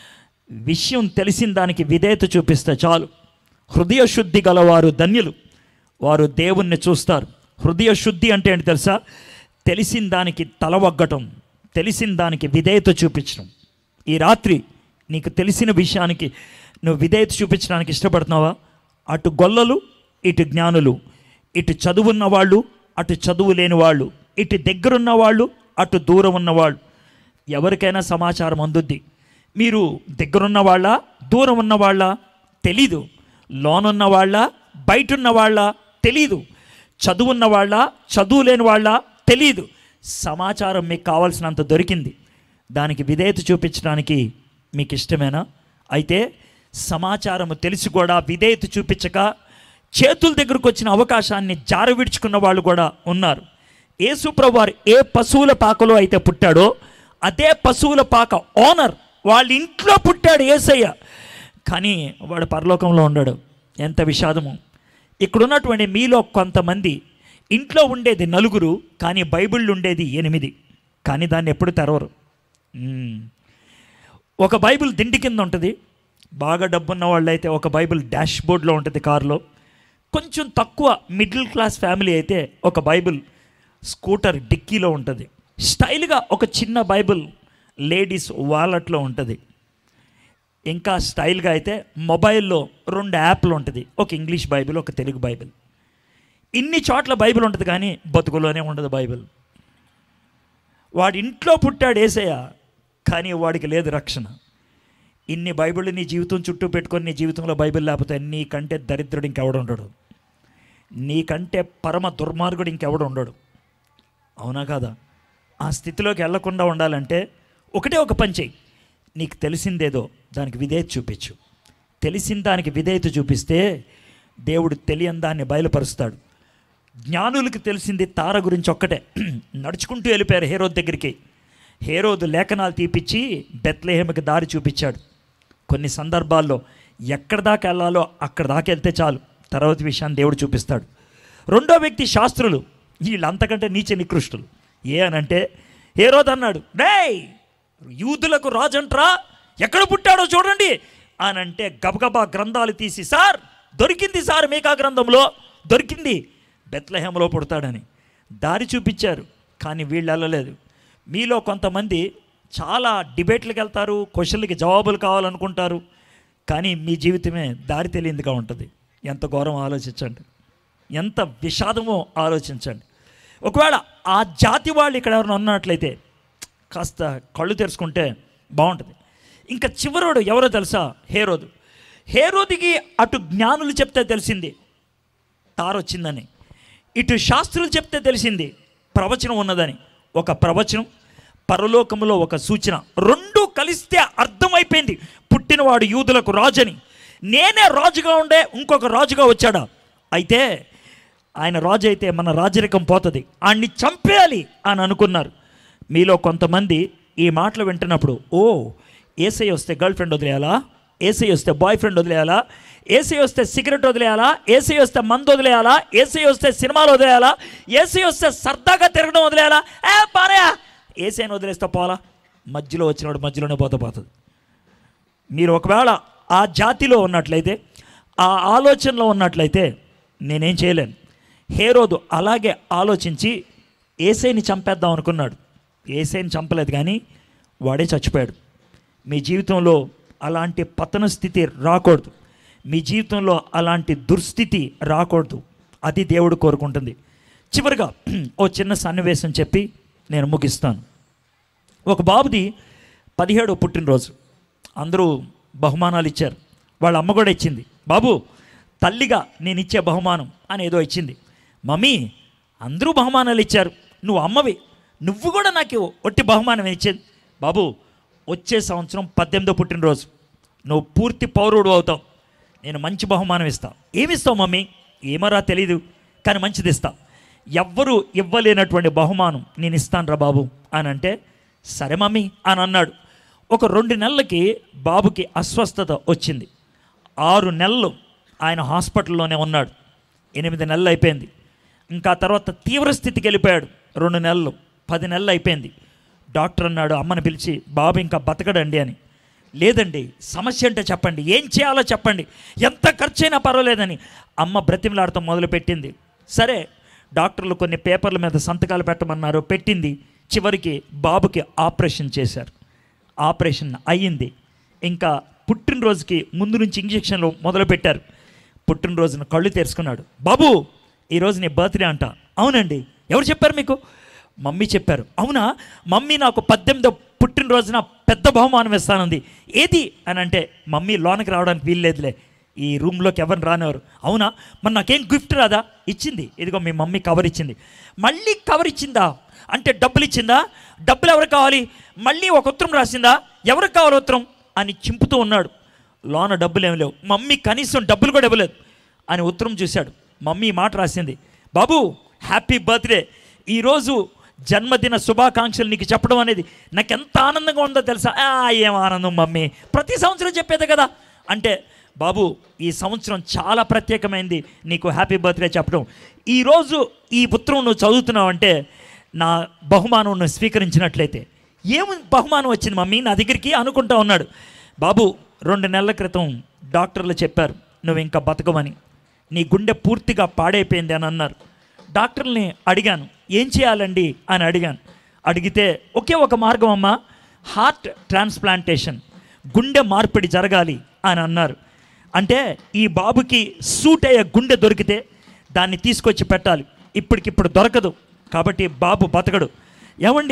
విషయం తెలిసిన దానికి విధేయత చూపిస్తే చాలు హృదయ శుద్ధి గలవారు ధన్యులు వారు దేవుణ్ణి చూస్తారు హృదయ శుద్ధి అంటే ఏంటి తెలుసా తెలిసిన దానికి తల వగ్గటం తెలిసిన దానికి విధేయత చూపించడం ఈ రాత్రి నీకు తెలిసిన విషయానికి నువ్వు విధేయత చూపించడానికి ఇష్టపడుతున్నావా అటు గొల్లలు ఇటు జ్ఞానులు ఇటు చదువున్న వాళ్ళు అటు చదువు లేని వాళ్ళు ఇటు దగ్గరున్న వాళ్ళు అటు దూరం ఉన్నవాళ్ళు ఎవరికైనా సమాచారం అందుద్ది మీరు దగ్గరున్న వాళ్ళ దూరం ఉన్న వాళ్ళ తెలీదు లోనున్న వాళ్ళ బయట ఉన్న వాళ్ళ తెలీదు చదువున్న వాళ్ళ చదువు లేని వాళ్ళ తెలీదు సమాచారం మీకు కావాల్సినంత దొరికింది దానికి విధేయత చూపించడానికి మీకు ఇష్టమేనా అయితే సమాచారం తెలిసి కూడా విధేయత చూపించక చేతుల దగ్గరకు వచ్చిన అవకాశాన్ని జారవిడుచుకున్న వాళ్ళు కూడా ఉన్నారు యేసుప్రభు వారు ఏ పశువుల పాకలో అయితే పుట్టాడో అదే పశువుల పాక ఓనర్ వాళ్ళ ఇంట్లో పుట్టాడు ఏసయ్య కానీ వాడు పరలోకంలో ఉన్నాడు ఎంత విషాదము ఇక్కడున్నటువంటి మీలో కొంతమంది ఇంట్లో ఉండేది నలుగురు కానీ బైబిళ్ళు ఉండేది ఎనిమిది కానీ దాన్ని ఎప్పుడు తెరవరు మ్మ్. ఒక బైబిల్ దిండి కింద ఉంటుంది బాగా డబ్బున్న వాళ్ళైతే ఒక బైబిల్ డాష్ బోర్డ్లో ఉంటుంది కారులో కొంచెం తక్కువ మిడిల్ క్లాస్ ఫ్యామిలీ అయితే ఒక బైబిల్ స్కూటర్ డిక్కీలో ఉంటుంది స్టైల్గా ఒక చిన్న బైబిల్ లేడీస్ వాలెట్లో ఉంటుంది ఇంకా స్టైల్గా అయితే మొబైల్లో రెండు యాప్లు ఉంటుంది ఒక ఇంగ్లీష్ బైబిల్ ఒక తెలుగు బైబిల్ ఇన్ని చోట్ల బైబిల్ ఉంటుంది కానీ బతుకులోనే ఉండదు బైబిల్ వాడి ఇంట్లో పుట్టాడు ఏసయ్య కానీ వాడికి లేదు రక్షణ ఇన్ని బైబిల్ నీ జీవితం చుట్టూ పెట్టుకొని నీ జీవితంలో బైబిల్ లేకపోతే నీకంటే దరిద్రుడు ఇంకెవడు ఉండడు నీకంటే పరమ దుర్మార్గుడు ఇంకెవడు ఉండడు అవునా కాదా ఆ స్థితిలోకి వెళ్లకుండా ఉండాలంటే ఒకటే ఒక పని చెయ్యి నీకు తెలిసిందేదో దానికి విధేయత చూపించు తెలిసిన దానికి విధేయత చూపిస్తే దేవుడు తెలియని దాన్ని బయలుపరుస్తాడు జ్ఞానులకు తెలిసింది తార గురించి ఒక్కటే నడుచుకుంటూ వెళ్ళిపోయారు హేరోద్ దగ్గరికి హేరోదు లేఖనాలు తీపిచ్చి బెత్లెహేమకి దారి చూపించాడు కొన్ని సందర్భాల్లో ఎక్కడ దాకా వెళ్ళాలో అక్కడ దాకా వెళ్తే చాలు తర్వాత విషయాన్ని దేవుడు చూపిస్తాడు రెండో వ్యక్తి శాస్త్రులు వీళ్ళంతకంటే నీచ నికృష్టులు ఏ అనంటే హేరోద్ అన్నాడు డేయ్ యూదులకు రాజంట్రా ఎక్కడ పుట్టాడో చూడండి అని అంటే గబగబా గ్రంథాలు తీసి సార్ దొరికింది సార్ మీకా గ్రంథంలో దొరికింది బెత్లహేమలో పుడతాడని దారి చూపించారు కానీ వీళ్ళు వెళ్ళలేదు మీలో కొంతమంది చాలా డిబేట్లకు వెళ్తారు క్వశ్చన్లకి జవాబులు కావాలనుకుంటారు కానీ మీ జీవితమే దారి తెలియందిగా ఉంటుంది ఎంత ఘోరం ఆలోచించండి ఎంత విషాదమో ఆలోచించండి ఒకవేళ ఆ జాతి వాళ్ళు ఇక్కడ ఎవరైనా ఉన్నట్లయితే కాస్త కళ్ళు తెరుచుకుంటే బాగుంటుంది ఇంకా చివరోడు ఎవరో తెలుసా హేరోదు హేరోదికి అటు జ్ఞానులు చెప్తే తెలిసింది తారొచ్చిందని ఇటు శాస్త్రులు చెప్తే తెలిసింది ప్రవచనం ఉన్నదని ఒక ప్రవచనం పరలోకములో ఒక సూచన రెండు కలిస్తే అర్థమైపోయింది పుట్టినవాడు యూదులకు రాజని నేనే రాజుగా ఉండే ఇంకొక రాజుగా వచ్చాడా అయితే ఆయన రాజు అయితే మన రాజరికం పోతుంది ఆయన్ని చంపేయాలి అని అనుకున్నారు మీలో కొంతమంది ఈ మాటలు వింటున్నప్పుడు ఓ ఏసై వస్తే గర్ల్ ఫ్రెండ్ వదిలేయాలా ఏసై వస్తే బాయ్ ఫ్రెండ్ వదిలేయాలా ఏసీ వస్తే సిగరెట్ వదిలేయాలా ఏసీ వస్తే మందు వదిలేయాలా ఏసీ వస్తే సినిమాలు వదిలేయాలా ఏసీ వస్తే సరదాగా తిరగడం వదిలేయాలా ఏ పారయా ఏసీని వదిలేస్తే పోలా మధ్యలో వచ్చినప్పుడు మధ్యలోనే పోతే పోతుంది మీరు ఒకవేళ ఆ జాతిలో ఉన్నట్లయితే ఆ ఆలోచనలో ఉన్నట్లయితే నేనేం చేయలేను హేరోదు అలాగే ఆలోచించి ఏసైని చంపేద్దాం అనుకున్నాడు ఏసైని చంపలేదు కానీ వాడే చచ్చిపోయాడు మీ జీవితంలో అలాంటి పతన స్థితి రాకూడదు మీ జీవితంలో అలాంటి దుర్స్థితి రాకూడదు అది దేవుడు కోరుకుంటుంది చివరిగా ఓ చిన్న సన్నివేశం చెప్పి నేను ముగిస్తాను ఒక బాబుది పదిహేడో పుట్టినరోజు అందరూ బహుమానాలు ఇచ్చారు వాళ్ళ అమ్మ కూడా ఇచ్చింది బాబు తల్లిగా నేను ఇచ్చే బహుమానం అని ఏదో ఇచ్చింది మమ్మీ అందరూ బహుమానాలు ఇచ్చారు నువ్వు అమ్మవి నువ్వు కూడా నాకు ఒట్టి బహుమానం ఇచ్చేది బాబు వచ్చే సంవత్సరం పద్దెనిమిదో పుట్టినరోజు నువ్వు పూర్తి పౌరుడు అవుతావు నేను మంచి బహుమానం ఇస్తా ఏమిస్తావు మమ్మీ ఏమరా తెలీదు కానీ మంచిది ఇస్తా ఎవ్వరూ ఇవ్వలేనటువంటి బహుమానం నేను ఇస్తాను రా బాబు అని అంటే సరే మమ్మీ అని అన్నాడు ఒక రెండు నెలలకి బాబుకి అస్వస్థత వచ్చింది ఆరు నెలలు ఆయన హాస్పిటల్లోనే ఉన్నాడు ఎనిమిది నెలలు అయిపోయింది ఇంకా తర్వాత తీవ్ర స్థితికి వెళ్ళిపోయాడు రెండు నెలలు పది నెలలు అయిపోయింది డాక్టర్ అన్నాడు అమ్మని పిలిచి బాబు ఇంకా బతకడండి అని లేదండి సమస్య అంటే చెప్పండి ఏం చేయాలో చెప్పండి ఎంత ఖర్చైనా పర్వాలేదని అమ్మ బ్రతిమలాడటం మొదలుపెట్టింది సరే డాక్టర్లు కొన్ని పేపర్ల మీద సంతకాలు పెట్టమన్నారు పెట్టింది చివరికి బాబుకి ఆపరేషన్ చేశారు ఆపరేషన్ అయ్యింది ఇంకా పుట్టినరోజుకి ముందు నుంచి ఇంజక్షన్లు మొదలుపెట్టారు పుట్టినరోజున కళ్ళు తెరుచుకున్నాడు బాబు ఈరోజు నీ బర్త్డే అంట అవునండి ఎవరు చెప్పారు మీకు మమ్మీ చెప్పారు అవునా మమ్మీ నాకు పద్దెనిమిదో పుట్టినరోజున పెద్ద బహుమానం ఇస్తానంది ఏది అని అంటే మమ్మీ లోనకి రావడానికి వీల్లేదులే ఈ రూమ్లోకి ఎవరిని రానివారు అవునా మరి నాకేం గిఫ్ట్ రాదా ఇచ్చింది ఇదిగో మీ మమ్మీ కవర్ ఇచ్చింది మళ్ళీ కవర్ ఇచ్చిందా అంటే డబ్బులు ఇచ్చిందా డబ్బులు ఎవరికి కావాలి మళ్ళీ ఒక ఉత్తరం రాసిందా ఎవరికి కావాలి ఉత్తరం అని చింపుతూ ఉన్నాడు లోన డబ్బులు ఏమి లేవు మమ్మీ కనీసం డబ్బులు కూడా ఇవ్వలేదు అని ఉత్తరం చూశాడు మమ్మీ ఈ మాట రాసింది బాబు హ్యాపీ బర్త్డే ఈరోజు జన్మదిన శుభాకాంక్షలు నీకు చెప్పడం అనేది నాకు ఎంత ఆనందంగా ఉందో తెలుసా "ఆ, ఏం ఆనందం మమ్మీ ప్రతి సంవత్సరం చెప్పేదే కదా అంటే బాబు ఈ సంవత్సరం చాలా ప్రత్యేకమైంది నీకు హ్యాపీ బర్త్డే చెప్పడం ఈరోజు ఈ ఉత్తరం నువ్వు చదువుతున్నావు అంటే నా బహుమానం నువ్వు స్వీకరించినట్లయితే ఏం బహుమానం వచ్చింది మమ్మీ నా దగ్గరికి అనుకుంటా ఉన్నాడు బాబు రెండు నెలల క్రితం డాక్టర్లు చెప్పారు నువ్వు ఇంకా బతకమని నీ గుండె పూర్తిగా పాడైపోయింది అని అన్నారు డాక్టర్ని అడిగాను ఏం చేయాలండి అని అడిగాను అడిగితే ఒకే ఒక మార్గం అమ్మా హార్ట్ ట్రాన్స్ప్లాంటేషన్ గుండె మార్పిడి జరగాలి అని అన్నారు అంటే ఈ బాబుకి సూట్ అయ్యే గుండె దొరికితే దాన్ని తీసుకొచ్చి పెట్టాలి ఇప్పటికిప్పుడు దొరకదు కాబట్టి బాబు బతకడు ఏమండి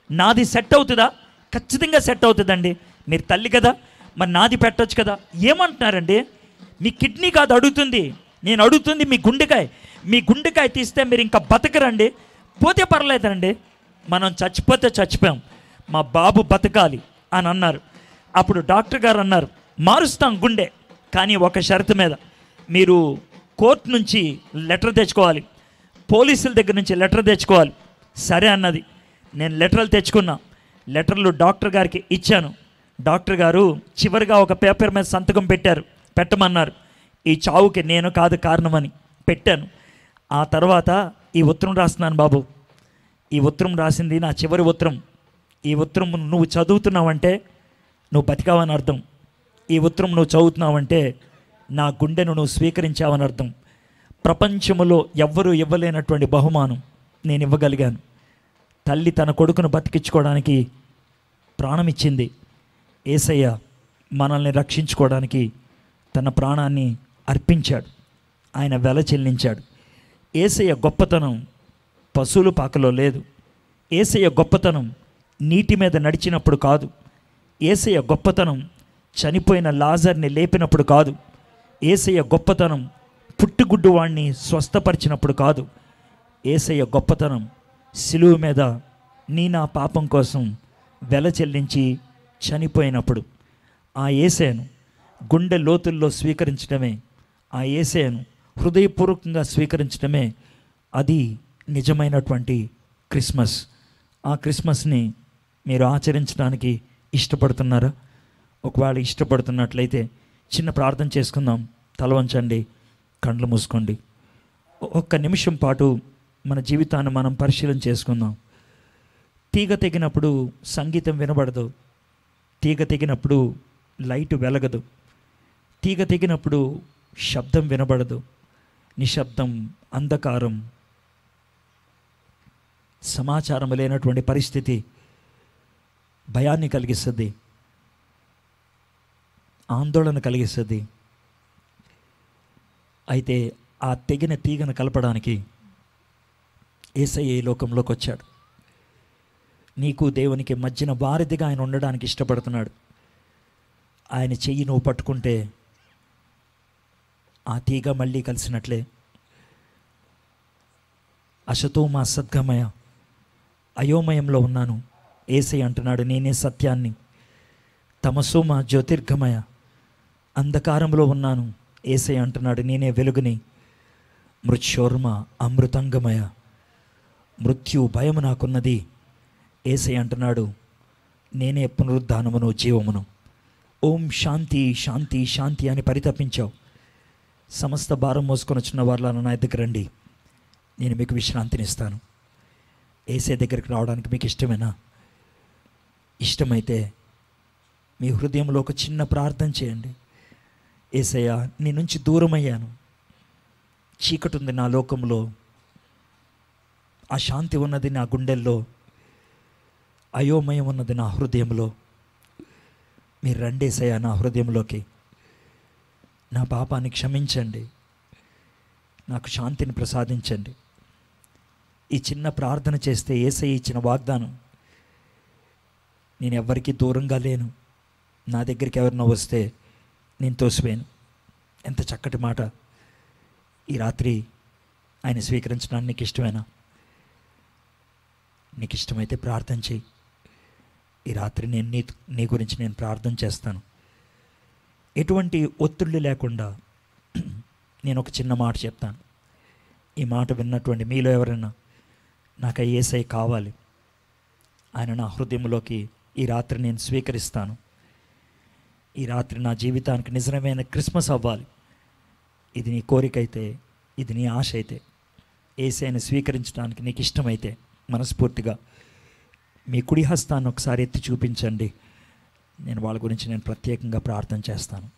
నాది సెట్ అవుతుందా ఖచ్చితంగా సెట్ అవుతుందండి మీరు తల్లి కదా మరి నాది పెట్టొచ్చు కదా ఏమంటున్నారండి మీ కిడ్నీ కాదు అడుగుతుంది నేను అడుగుతుంది మీ గుండెకాయ మీ గుండెకాయ తీస్తే మీరు ఇంకా బతకరండి పోతే పర్లేదండి మనం చచ్చిపోతే చచ్చిపోయాం మా బాబు బతకాలి అని అన్నారు అప్పుడు డాక్టర్ గారు అన్నారు మారుస్తాం గుండె కానీ ఒక షరతు మీద మీరు కోర్టు నుంచి లెటర్ తెచ్చుకోవాలి పోలీసుల దగ్గర నుంచి లెటర్ తెచ్చుకోవాలి సరే అన్నది నేను లెటర్లు తెచ్చుకున్నా లెటర్లు డాక్టర్ గారికి ఇచ్చాను డాక్టర్ గారు చివరిగా ఒక పేపర్ మీద సంతకం పెట్టారు పెట్టమన్నారు ఈ చావుకి నేను కాదు కారణమని పెట్టాను ఆ తర్వాత ఈ ఉత్తరం రాస్తున్నాను బాబు ఈ ఉత్తరం రాసింది నా చివరి ఉత్తరం ఈ ఉత్తరం నువ్వు చదువుతున్నావంటే నువ్వు బతికావని అర్థం ఈ ఉత్తరం నువ్వు చదువుతున్నావంటే నా గుండెను నువ్వు స్వీకరించావని అర్థం ప్రపంచములో ఎవ్వరూ ఇవ్వలేనటువంటి బహుమానం నేను ఇవ్వగలిగాను తల్లి తన కొడుకును బతికించుకోవడానికి ప్రాణం ఇచ్చింది ఏసయ్య మనల్ని రక్షించుకోవడానికి తన ప్రాణాన్ని అర్పించాడు ఆయన వెల చెల్లించాడు ఏసయ్య గొప్పతనం పశువుల పాకలో లేదు ఏసయ్య గొప్పతనం నీటి మీద నడిచినప్పుడు కాదు ఏసయ్య గొప్పతనం చనిపోయిన లాజర్ని లేపినప్పుడు కాదు ఏసయ్య గొప్పతనం పుట్టుగుడ్డు వాణ్ణి స్వస్థపరిచినప్పుడు కాదు ఏసయ్య గొప్పతనం సిలువ మీద నీ నా పాపం కోసం వెల చెల్లించి చనిపోయినప్పుడు ఆ ఏసేను గుండె లోతుల్లో స్వీకరించడమే ఆ ఏసేను హృదయపూర్వకంగా స్వీకరించడమే అది నిజమైనటువంటి క్రిస్మస్ ఆ క్రిస్మస్ని మీరు ఆచరించడానికి ఇష్టపడుతున్నారా ఒకవేళ ఇష్టపడుతున్నట్లయితే చిన్న ప్రార్థన చేసుకుందాం తల వంచండి కండ్లు మూసుకోండి ఒక్క నిమిషం పాటు మన జీవితాన్ని మనం పరిశీలన చేసుకుందాం తీగ తెగినప్పుడు సంగీతం వినబడదు తీగ తెగినప్పుడు లైట్ వెలగదు తీగ తెగినప్పుడు శబ్దం వినబడదు నిశ్శబ్దం అంధకారం సమాచారం లేనటువంటి పరిస్థితి భయాన్ని కలిగిస్తుంది ఆందోళన కలిగిస్తుంది అయితే ఆ తెగిన తీగను కలపడానికి ఏసయ్య ఈ లోకంలోకి వచ్చాడు నీకు దేవునికి మధ్యన వారిదిగా ఆయన ఉండడానికి ఇష్టపడుతున్నాడు ఆయన చెయ్యి నువ్వు పట్టుకుంటే ఆ తీగ మళ్ళీ కలిసినట్లే అశతో మా సద్గమయ అయోమయంలో ఉన్నాను ఏసై అంటున్నాడు నేనే సత్యాన్ని తమసు మా జ్యోతిర్గమయ అంధకారంలో ఉన్నాను ఏసై అంటున్నాడు నేనే వెలుగుని మృత్యోర్మ అమృతంగమయ మృత్యు భయము నాకున్నది ఏసై అంటున్నాడు నేనే పునరుద్ధానమును జీవమును ఓం శాంతి శాంతి శాంతి అని పరితపించావు సమస్త భారం మోసుకొని వచ్చిన వాళ్ళ నా దగ్గర రండి నేను మీకు విశ్రాంతినిస్తాను ఏసే దగ్గరికి రావడానికి మీకు ఇష్టమేనా ఇష్టమైతే మీ హృదయంలో ఒక చిన్న ప్రార్థన చేయండి ఏసయ్య నీ నుంచి దూరం అయ్యాను చీకటి ఉంది నా లోకంలో ఆ శాంతి ఉన్నది నా గుండెల్లో అయోమయం ఉన్నది నా హృదయంలో మీరు రండేసయ్య నా హృదయంలోకి నా పాపాన్ని క్షమించండి నాకు శాంతిని ప్రసాదించండి ఈ చిన్న ప్రార్థన చేస్తే ఏసై ఇచ్చిన వాగ్దానం నేను ఎవ్వరికీ దూరంగా లేను నా దగ్గరికి ఎవరినో వస్తే నేను తోసిపోయాను ఎంత చక్కటి మాట ఈ రాత్రి ఆయన స్వీకరించడానికి నీకు ఇష్టమేనా నీకు ఇష్టమైతే ప్రార్థన చేయి ఈ రాత్రి నేను నీ నీ గురించి నేను ప్రార్థన చేస్తాను ఎటువంటి ఒత్తిళ్ళు లేకుండా నేను ఒక చిన్న మాట చెప్తాను ఈ మాట విన్నటువంటి మీలో ఎవరైనా నాకు ఆ ఏసై కావాలి ఆయన నా హృదయంలోకి ఈ రాత్రి నేను స్వీకరిస్తాను ఈ రాత్రి నా జీవితానికి నిజమైన క్రిస్మస్ అవ్వాలి ఇది నీ కోరిక అయితే ఇది నీ ఆశ అయితే ఏసైని స్వీకరించడానికి నీకు ఇష్టమైతే మనస్ఫూర్తిగా మీ కుడి హస్తాన్ని ఒకసారి ఎత్తి చూపించండి నేను వాళ్ళ గురించి నేను ప్రత్యేకంగా ప్రార్థన చేస్తాను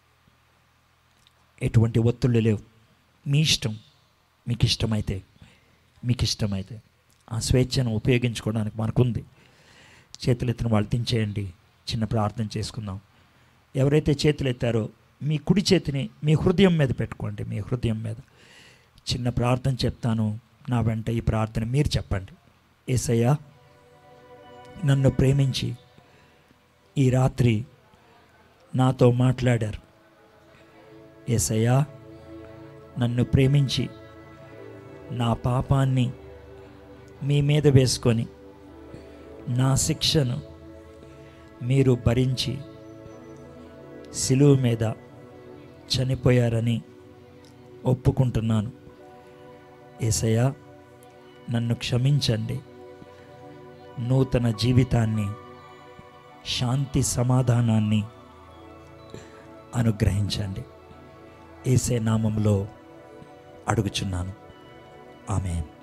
ఎటువంటి ఒత్తిళ్ళు లేవు మీ ఇష్టం మీకు ఇష్టమైతే మీకు ఇష్టమైతే ఆ స్వేచ్ఛను ఉపయోగించుకోవడానికి మనకుంది చేతులెత్తిన వాళ్ళు దించేయండి చిన్న ప్రార్థన చేసుకుందాం ఎవరైతే చేతులు ఎత్తారో మీ కుడి చేతిని మీ హృదయం మీద పెట్టుకోండి మీ హృదయం మీద చిన్న ప్రార్థన చెప్తాను నా వెంట ఈ ప్రార్థన మీరు చెప్పండి ఏసయ్యా నన్ను ప్రేమించి ఈ రాత్రి నాతో మాట్లాడారు ఏసయ్యా నన్ను ప్రేమించి నా పాపాన్ని మీ మీద వేసుకొని నా శిక్షను మీరు భరించి సిలువ మీద చనిపోయారని ఒప్పుకుంటున్నాను ఏసయ్యా నన్ను క్షమించండి నూతన జీవితాన్ని శాంతి సమాధానాన్ని అనుగ్రహించండి ఏసే నామంలో అడుగుచున్నాను ఆమెన్